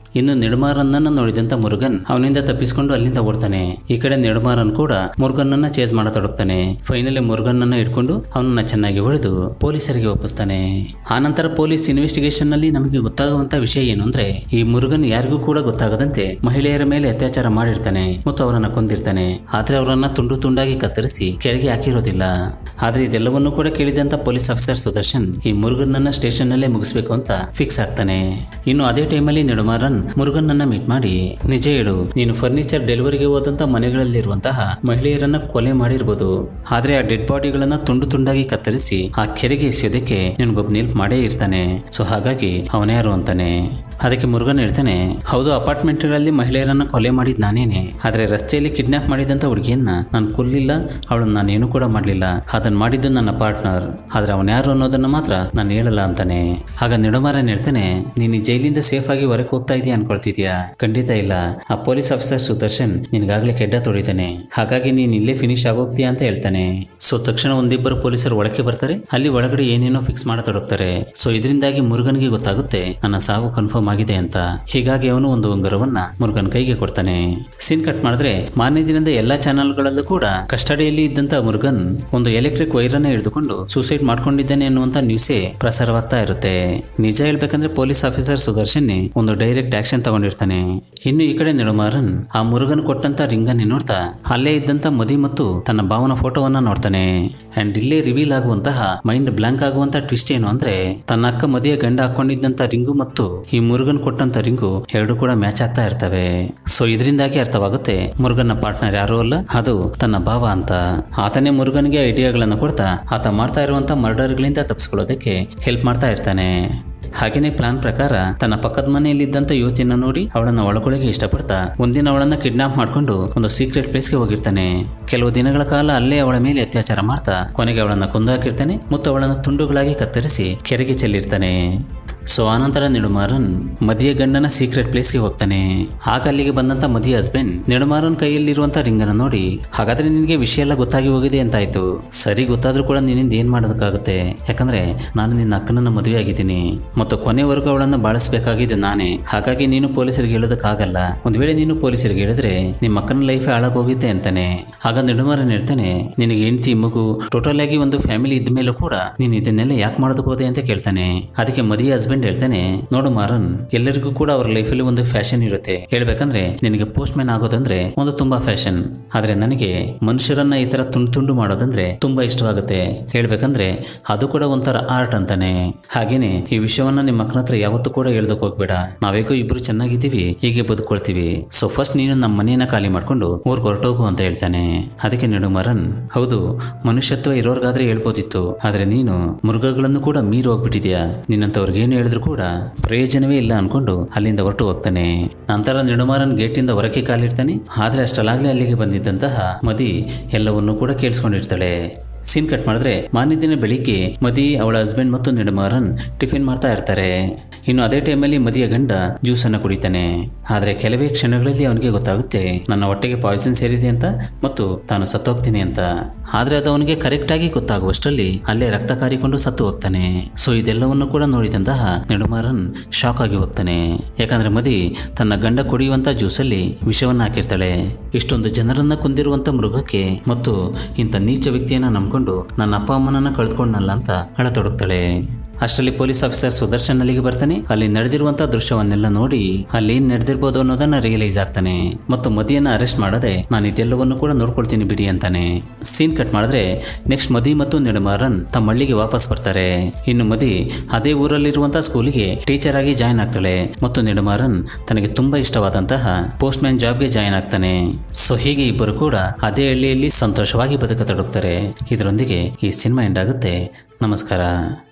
ಇನ್ನು ನೆಡುಮಾರನ್ನನ್ನು ನೋಡಿದಂತ ಮುರುಗನ್ ಅವನಿಂದ ತಪ್ಪಿಸಿಕೊಂಡು ಅಲ್ಲಿಂದ ಓಡ್ತಾನೆ ಈ ಕಡೆ ನೆಡುಮಾರನ್ ಕೂಡ ಮುರುಗನ್ನನ್ನ ಚೇಸ್ ಮಾಡತೊಡಗ್ತಾನೆ ಫೈನಲಿ ಮುರುಗನ್ನನ್ನ ಇಟ್ಕೊಂಡು ಅವನನ್ನ ಚೆನ್ನಾಗಿ ಹೊಡೆದು ಪೊಲೀಸರಿಗೆ ಒಪ್ಪಿಸ್ತಾನೆ ಆನಂತರ ಪೊಲೀಸ್ ಇನ್ವೆಸ್ಟಿಗೇಷನ್ ನಲ್ಲಿ ನಮಗೆ ಗೊತ್ತಾಗುವಂತ ವಿಷಯ ಏನು ಅಂದ್ರೆ ಈ ಮುರುಗನ್ ಯಾರಿಗೂ ಕೂಡ ಗೊತ್ತಾಗದಂತೆ ಮಹಿಳೆಯರ ಮೇಲೆ ಅತ್ಯಾಚಾರ ಮಾಡಿರ್ತಾನೆ ಮತ್ತು ಅವರನ್ನ ಕೊಂದಿರ್ತಾನೆ ಆದ್ರೆ ಅವರನ್ನ ತುಂಡು ತುಂಡಾಗಿ ಕತ್ತರಿಸಿ ಕೆರೆಗೆ ಹಾಕಿರೋದಿಲ್ಲ ಆದ್ರೆ ಇದೆಲ್ಲವನ್ನೂ ಕೂಡ ಕೇಳಿದಂತ ಪೊಲೀಸ್ ಆಫೀಸರ್ ಸುದರ್ಶನ್ ಈ ಮುರುಗನ್ನನ್ನ ಸ್ಟೇಷನ್ ನಲ್ಲೇ ಮುಗಿಸ್ಬೇಕು ಅಂತ ಫಿಕ್ಸ್ ಆಗ್ತಾನೆ ಇನ್ನು ಅದೇ ಟೈಮಲ್ಲಿ ನೆಡುಮಾರನ್ ಮುರುಗನ್ನನ್ನ ಮೀಟ್ ಮಾಡಿ ನಿಜ ಹೇಳು ನೀನು ಫರ್ನಿಚರ್ ಡೆಲಿವರಿಗೆ ಹೋದಂತ ಮನೆಗಳಲ್ಲಿರುವಂತಹ ಮಹಿಳೆಯರನ್ನ ಕೊಲೆ ಮಾಡಿರ್ಬೋದು ಆದ್ರೆ ಆ ಡೆಡ್ ಬಾಡಿಗಳನ್ನ ತುಂಡು ತುಂಡಾಗಿ ಕತ್ತರಿಸಿ ಆ ಕೆರೆಗೆ ಎಸೆಯೋದಕ್ಕೆ ನಿನ್ಗೊಬ್ಬ ನೆಲ್ಪ್ ಮಾಡೇ ಇರ್ತಾನೆ ಸೊ ಹಾಗಾಗಿ ಅವನ್ಯಾರು ಅಂತಾನೆ ಅದಕ್ಕೆ ಮುರುಗನ್ ಹೇಳ್ತಾನೆ ಹೌದು ಅಪಾರ್ಟ್ಮೆಂಟ್ಗಳಲ್ಲಿ ಮಹಿಳೆಯರನ್ನ ಕೊಲೆ ಮಾಡಿದ್ ನಾನೇನೆ ಆದ್ರೆ ರಸ್ತೆಯಲ್ಲಿ ಕಿಡ್ನಾಪ್ ಮಾಡಿದಂತ ಹುಡುಗಿಯನ್ನ ನಾನು ಕೊಲ್ಲಿಲ್ಲ ಅವಳನ್ನ ನಾನೇನು ಕೂಡ ಮಾಡ್ಲಿಲ್ಲ ಅದನ್ನ ಮಾಡಿದ್ದು ನನ್ನ ಪಾರ್ಟ್ನರ್ ಆದ್ರೆ ಅವನ್ಯಾರು ಅನ್ನೋದನ್ನ ಮಾತ್ರ ನಾನು ಹೇಳಲ್ಲ ಅಂತಾನೆ ಆಗ ನೆಡುಮಾರನ್ ಹೇಳ್ತಾನೆ ನೀನು ಈ ಜೈಲಿಂದ ಸೇಫ್ ಆಗಿ ಹೊರಗೆ ಹೋಗ್ತಾ ಇದೀಯ ಅನ್ಕೊಳ್ತಿದ್ಯಾ ಖಂಡಿತ ಇಲ್ಲ ಆ ಪೊಲೀಸ್ ಆಫೀಸರ್ ಸುದರ್ಶನ್ ನಿನ್ಗಾಗ್ಲೇ ಕೆಡ್ಡ ತೊಡಿತಾನೆ ಹಾಗಾಗಿ ನೀನ್ ಇಲ್ಲೇ ಫಿನಿಶ್ ಆಗೋಗ್ತೀಯಾ ಅಂತ ಹೇಳ್ತಾನೆ ಸೊ ತಕ್ಷಣ ಒಂದಿಬ್ಬರು ಪೊಲೀಸರು ಒಳಕ್ಕೆ ಬರ್ತಾರೆ ಅಲ್ಲಿ ಒಳಗಡೆ ಏನೇನೋ ಫಿಕ್ಸ್ ಮಾಡತೊಡಗ್ತಾರೆ ಸೊ ಇದರಿಂದಾಗಿ ಮುರುಗನ್ಗೆ ಗೊತ್ತಾಗುತ್ತೆ ನನ್ನ ಸಾವು ಕನ್ಫರ್ಮ್ ಆಗಿದೆ ಅಂತ ಹೀಗಾಗಿ ಅವನು ಒಂದು ಉಂಗುರವನ್ನ ಮುರುಗನ್ ಕೈಗೆ ಕೊಡ್ತಾನೆ ಸೀನ್ ಕಟ್ ಮಾಡಿದ್ರೆ ಮಾರನೇ ದಿನದ ಎಲ್ಲಾ ಚಾನೆಲ್ಗಳಲ್ಲೂ ಕೂಡ ಕಸ್ಟಡಿಯಲ್ಲಿ ಇದ್ದಂತ ಮುರುಗನ್ ಒಂದು ಎಲೆಕ್ಟ್ರಿಕ್ ವೈರನ್ನ ಹಿಡಿದುಕೊಂಡು ಸೂಸೈಡ್ ಮಾಡ್ಕೊಂಡಿದ್ದಾನೆ ಅನ್ನುವಂತ ನ್ಯೂಸೇ ಪ್ರಸಾರವಾಗ್ತಾ ಇರುತ್ತೆ ನಿಜ ಹೇಳ್ಬೇಕಂದ್ರೆ ಪೊಲೀಸ್ ಆಫೀಸರ್ ಸುದರ್ಶನ್ ಒಂದು ಡೈರೆಕ್ಟ್ ಆಕ್ಷನ್ ತಗೊಂಡಿರ್ತಾನೆ ಇನ್ನು ಈ ಕಡೆ ನೆಡುಮಾರನ್ ಆ ಮುರುಗನ್ ಕೊಟ್ಟಂತ ರಿಂಗನ್ನೇ ನೋಡ್ತಾ ಅಲ್ಲೇ ಇದ್ದಂತ ಮದಿ ಮತ್ತು ತನ್ನ ಭಾವನ ಫೋಟೋವನ್ನ ನೋಡ್ತಾನೆ ಅಂಡ್ ಇಲ್ಲೇ ರಿವೀಲ್ ಆಗುವಂತಹ ಮೈಂಡ್ ಬ್ಲಾಂಕ್ ಆಗುವಂತ ಟ್ವಿಸ್ಟ್ ಏನು ಅಂದ್ರೆ ತನ್ನ ಅಕ್ಕ ಮದಿಯ ಗಂಡ ಹಾಕೊಂಡಿದ್ದಂತ ರಿಂಗು ಮತ್ತು ಈ ಮುರುಗನ್ ಕೊಟ್ಟಂತ ರಿಂಗು ಎರಡು ಕೂಡ ಮ್ಯಾಚ್ ಆಗ್ತಾ ಇರ್ತವೆ ಸೊ ಇದರಿಂದಾಗಿ ಅರ್ಥವಾಗುತ್ತೆ ಮುರುಗನ್ನ ಪಾರ್ಟ್ನರ್ ಯಾರು ಅಲ್ಲ ಅದು ತನ್ನ ಭಾವ ಅಂತ ಆತನೇ ಮುರುಗನ್ಗೆ ಐಡಿಯಾಗಳನ್ನ ಕೊಡ್ತಾ ಆತ ಮಾಡ್ತಾ ಇರುವಂತ ಮರ್ಡರ್ಗಳಿಂದ ತಪ್ಪಿಸ್ಕೊಳ್ಳೋದಕ್ಕೆ ಹೆಲ್ಪ್ ಮಾಡ್ತಾ ಇರ್ತಾನೆ ಹಾಗೇನೆ ಪ್ಲಾನ್ ಪ್ರಕಾರ ತನ್ನ ಪಕ್ಕದ ಮನೆಯಲ್ಲಿದ್ದಂತ ಯುವತಿಯನ್ನ ನೋಡಿ ಅವಳನ್ನ ಒಳಗೊಳಗೆ ಇಷ್ಟಪಡ್ತಾ ಒಂದಿನ ಅವಳನ್ನ ಕಿಡ್ನಾಪ್ ಮಾಡ್ಕೊಂಡು ಒಂದು ಸೀಕ್ರೆಟ್ ಪ್ಲೇಸ್ಗೆ ಹೋಗಿರ್ತಾನೆ ಕೆಲವು ದಿನಗಳ ಕಾಲ ಅಲ್ಲೇ ಅವಳ ಮೇಲೆ ಅತ್ಯಾಚಾರ ಮಾಡ್ತಾ ಕೊನೆಗೆ ಅವಳನ್ನ ಕೊಂದಾಕಿರ್ತಾನೆ ಮತ್ತು ಅವಳನ್ನ ತುಂಡುಗಳಾಗಿ ಕತ್ತರಿಸಿ ಕೆರೆಗೆ ಚೆಲ್ಲಿರ್ತಾನೆ ಸೊ ಆನಂತರ ನೆಡುಮಾರನ್ ಮದಿಯ ಗಂಡನ ಸೀಕ್ರೆಟ್ ಪ್ಲೇಸ್ಗೆ ಹೋಗ್ತಾನೆ ಆಗ ಅಲ್ಲಿಗೆ ಬಂದಂತ ಮದಿಯ ಹಸ್ಬೆಂಡ್ ನೆಡುಮಾರನ್ ಕೈಯಲ್ಲಿರುವಂತ ರಿಂಗನ್ನ ನೋಡಿ ಹಾಗಾದ್ರೆ ನಿನಗೆ ವಿಷಯ ಎಲ್ಲ ಗೊತ್ತಾಗಿ ಹೋಗಿದೆ ಅಂತಾಯ್ತು ಸರಿ ಗೊತ್ತಾದ್ರೂ ಕೂಡ ನಿನ್ನಿಂದ ಏನ್ ಮಾಡೋದಕ್ಕಾಗುತ್ತೆ ಯಾಕಂದ್ರೆ ನಾನು ನಿನ್ನ ಅಕ್ಕನನ್ನ ಮದುವೆ ಆಗಿದ್ದೀನಿ ಮತ್ತು ಕೊನೆವರೆಗೂ ಅವಳನ್ನ ಬಾಳಿಸ್ಬೇಕಾಗಿದ್ದು ನಾನೇ ಹಾಗಾಗಿ ನೀನು ಪೊಲೀಸರಿಗೆ ಹೇಳೋದಕ್ಕಾಗಲ್ಲ ಒಂದ್ ವೇಳೆ ನೀನು ಪೊಲೀಸರಿಗೆ ಹೇಳಿದ್ರೆ ನಿಮ್ಮ ಅಕ್ಕನ ಲೈಫ್ ಹಾಳಾಗೋಗಿದ್ದೆ ಅಂತಾನೆ ಆಗ ನೆಡುಮಾರನ್ ಹೇಳ್ತಾನೆ ನಿನಗೆ ಹೆಂಡತಿ ಮಗು ಟೋಟಲ್ ಆಗಿ ಒಂದು ಫ್ಯಾಮಿಲಿ ಇದ್ದ ಮೇಲೂ ಕೂಡ ನೀನು ಇದನ್ನೆಲ್ಲ ಯಾಕೆ ಮಾಡೋದಕ್ಕೆ ಹೋದೆ ಅಂತ ಕೇಳ್ತಾನೆ ಅದಕ್ಕೆ ಮದಿಯ ಹಸ್ಬೆಂಡ್ ಹೇಳ್ತಾನೆ ನೋಡು ಮಾರನ್ ಎಲ್ಲರಿಗೂ ಕೂಡ ಅವ್ರ ಲೈಫಲ್ಲಿ ಒಂದು ಫ್ಯಾಷನ್ ಇರುತ್ತೆ ಹೇಳ್ಬೇಕಂದ್ರೆ ನಿನಗೆ ಪೋಸ್ಟ್ ಮ್ಯಾನ್ ಆಗೋದಂದ್ರೆ ಒಂದು ತುಂಬಾ ಫ್ಯಾಷನ್ ಆದ್ರೆ ನನಗೆ ಮನುಷ್ಯರನ್ನ ಈ ತರ ತುಂಡು ತುಂಡು ಮಾಡೋದಂದ್ರೆ ತುಂಬಾ ಇಷ್ಟವಾಗುತ್ತೆ ಹೇಳ್ಬೇಕಂದ್ರೆ ಅದು ಕೂಡ ಒಂಥರ ಆರ್ಟ್ ಅಂತಾನೆ ಹಾಗೇನೆ ಈ ವಿಷಯವನ್ನ ನಿಮ್ಮ ಅಕ್ಕನ ಹತ್ರ ಯಾವತ್ತೂ ಕೂಡ ಹೇಳ್ದಕ್ ಹೋಗ್ಬೇಡ ನಾವೇಗೋ ಇಬ್ರು ಚೆನ್ನಾಗಿದ್ದೀವಿ ಹೀಗೆ ಬದುಕೊಳ್ತೀವಿ ಸೊ ಫಸ್ಟ್ ನೀನು ನಮ್ಮ ಮನೆಯನ್ನ ಖಾಲಿ ಮಾಡ್ಕೊಂಡು ಊರ್ಗ್ ಹೊರಟೋಗು ಅಂತ ಹೇಳ್ತಾನೆ ಅದಕ್ಕೆ ನೆಡುಮರನ್ ಹೌದು ಮನುಷ್ಯತ್ವ ಇರೋರ್ಗಾದ್ರೆ ಹೇಳ್ಬೋದಿತ್ತು ಆದ್ರೆ ನೀನು ಮೃಗಗಳನ್ನು ಕೂಡ ಮೀರಿ ಹೋಗ್ಬಿಟ್ಟಿದ್ಯಾ ನಿನ್ನಂತವ್ರಿಗೆ ಏನು ಹೇಳಿದ್ರು ಕೂಡ ಪ್ರಯೋಜನವೇ ಇಲ್ಲ ಅನ್ಕೊಂಡು ಅಲ್ಲಿಂದ ಹೊರಟು ಹೋಗ್ತಾನೆ ನಂತರ ನೆಡುಮಾರನ್ ಗೇಟಿಂದ ಹೊರಕ್ಕೆ ಕಾಲಿಡ್ತಾನೆ ಆದ್ರೆ ಅಷ್ಟಲಾಗ್ಲೇ ಅಲ್ಲಿಗೆ ಬಂದಿದ್ದಂತಹ ಮದಿ ಎಲ್ಲವನ್ನೂ ಕೂಡ ಕೇಳಿಸ್ಕೊಂಡಿರ್ತಾಳೆ ಸೀನ್ ಕಟ್ ಮಾಡಿದ್ರೆ ಮಾನ್ಯ ದಿನ ಬೆಳಿಗ್ಗೆ ಮದಿ ಅವಳ ಹಸ್ಬೆಂಡ್ ಮತ್ತು ನೆಡುಮಾರನ್ ಟಿಫಿನ್ ಮಾಡ್ತಾ ಇರ್ತಾರೆ ಇನ್ನು ಅದೇ ಟೈಮಲ್ಲಿ ಮದಿಯ ಗಂಡ ಜ್ಯೂಸ್ ಅನ್ನ ಕುಡಿತಾನೆ ಆದ್ರೆ ಕೆಲವೇ ಕ್ಷಣಗಳಲ್ಲಿ ಅವನಿಗೆ ಗೊತ್ತಾಗುತ್ತೆ ನನ್ನ ಹೊಟ್ಟೆಗೆ ಪಾಯ್ಸನ್ ಸೇರಿದೆ ಅಂತ ಮತ್ತು ತಾನು ಸತ್ತೋಗ್ತೀನಿ ಅಂತ ಆದ್ರೆ ಅದು ಅವನಿಗೆ ಕರೆಕ್ಟ್ ಆಗಿ ಗೊತ್ತಾಗುವಷ್ಟರಲ್ಲಿ ಅಲ್ಲೇ ರಕ್ತ ಕಾರಿಕೊಂಡು ಸತ್ತು ಹೋಗ್ತಾನೆ ಸೊ ಇದೆಲ್ಲವನ್ನು ಕೂಡ ನೋಡಿದಂತಹ ನೆಡುಮಾರನ್ ಶಾಕ್ ಆಗಿ ಹೋಗ್ತಾನೆ ಯಾಕಂದ್ರೆ ಮದಿ ತನ್ನ ಗಂಡ ಕುಡಿಯುವಂತ ಜ್ಯೂಸಲ್ಲಿ ವಿಷವನ್ನ ಹಾಕಿರ್ತಾಳೆ ಇಷ್ಟೊಂದು ಜನರನ್ನ ಕೊಂದಿರುವಂತ ಮೃಗಕ್ಕೆ ಮತ್ತು ಇಂಥ ನೀಚ ವ್ಯಕ್ತಿಯನ್ನ ನಂಬ್ಕೊಂಡು ನನ್ನ ಅಪ್ಪ ಅಮ್ಮನನ್ನ ಕಳೆದುಕೊಂಡಲ್ಲ ಅಂತ ಅಳತೊಡಗ್ತಾಳೆ ಅಷ್ಟರಲ್ಲಿ ಪೊಲೀಸ್ ಆಫೀಸರ್ ಸುದರ್ಶನ್ ಅಲ್ಲಿಗೆ ಬರ್ತಾನೆ ಅಲ್ಲಿ ನಡೆದಿರುವಂತ ದೃಶ್ಯವನ್ನೆಲ್ಲ ನೋಡಿ ಅಲ್ಲಿ ಏನ್ ನಡೆದಿರ್ಬೋದು ಅನ್ನೋದನ್ನ ರಿಯಲೈಸ್ ಆಗ್ತಾನೆ ಮತ್ತು ಮದಿಯನ್ನ ಅರೆಸ್ಟ್ ಮಾಡದೆ ನಾನು ಇದೆಲ್ಲವನ್ನು ಕೂಡ ನೋಡ್ಕೊಳ್ತೀನಿ ಬಿಡಿ ಅಂತಾನೆ ಸೀನ್ ಕಟ್ ಮಾಡಿದ್ರೆ ನೆಕ್ಸ್ಟ್ ಮದಿ ಮತ್ತು ನೆಡುಮಾರನ್ ತಮ್ಮ ಹಳ್ಳಿಗೆ ವಾಪಸ್ ಬರ್ತಾರೆ ಇನ್ನು ಮದಿ ಅದೇ ಊರಲ್ಲಿರುವಂತಹ ಸ್ಕೂಲಿಗೆ ಟೀಚರ್ ಆಗಿ ಜಾಯ್ನ್ ಆಗ್ತಾಳೆ ಮತ್ತು ನೆಡುಮಾರನ್ ತನಗೆ ತುಂಬಾ ಇಷ್ಟವಾದಂತಹ ಪೋಸ್ಟ್ ಮ್ಯಾನ್ ಜಾಬ್ಗೆ ಜಾಯ್ನ್ ಆಗ್ತಾನೆ ಸೊ ಹೀಗೆ ಇಬ್ಬರು ಕೂಡ ಅದೇ ಹಳ್ಳಿಯಲ್ಲಿ ಸಂತೋಷವಾಗಿ ಬದುಕತೊಡಗ್ತಾರೆ ಇದರೊಂದಿಗೆ ಈ ಸಿನಿಮಾ ಎಂಡ್ ಆಗುತ್ತೆ ನಮಸ್ಕಾರ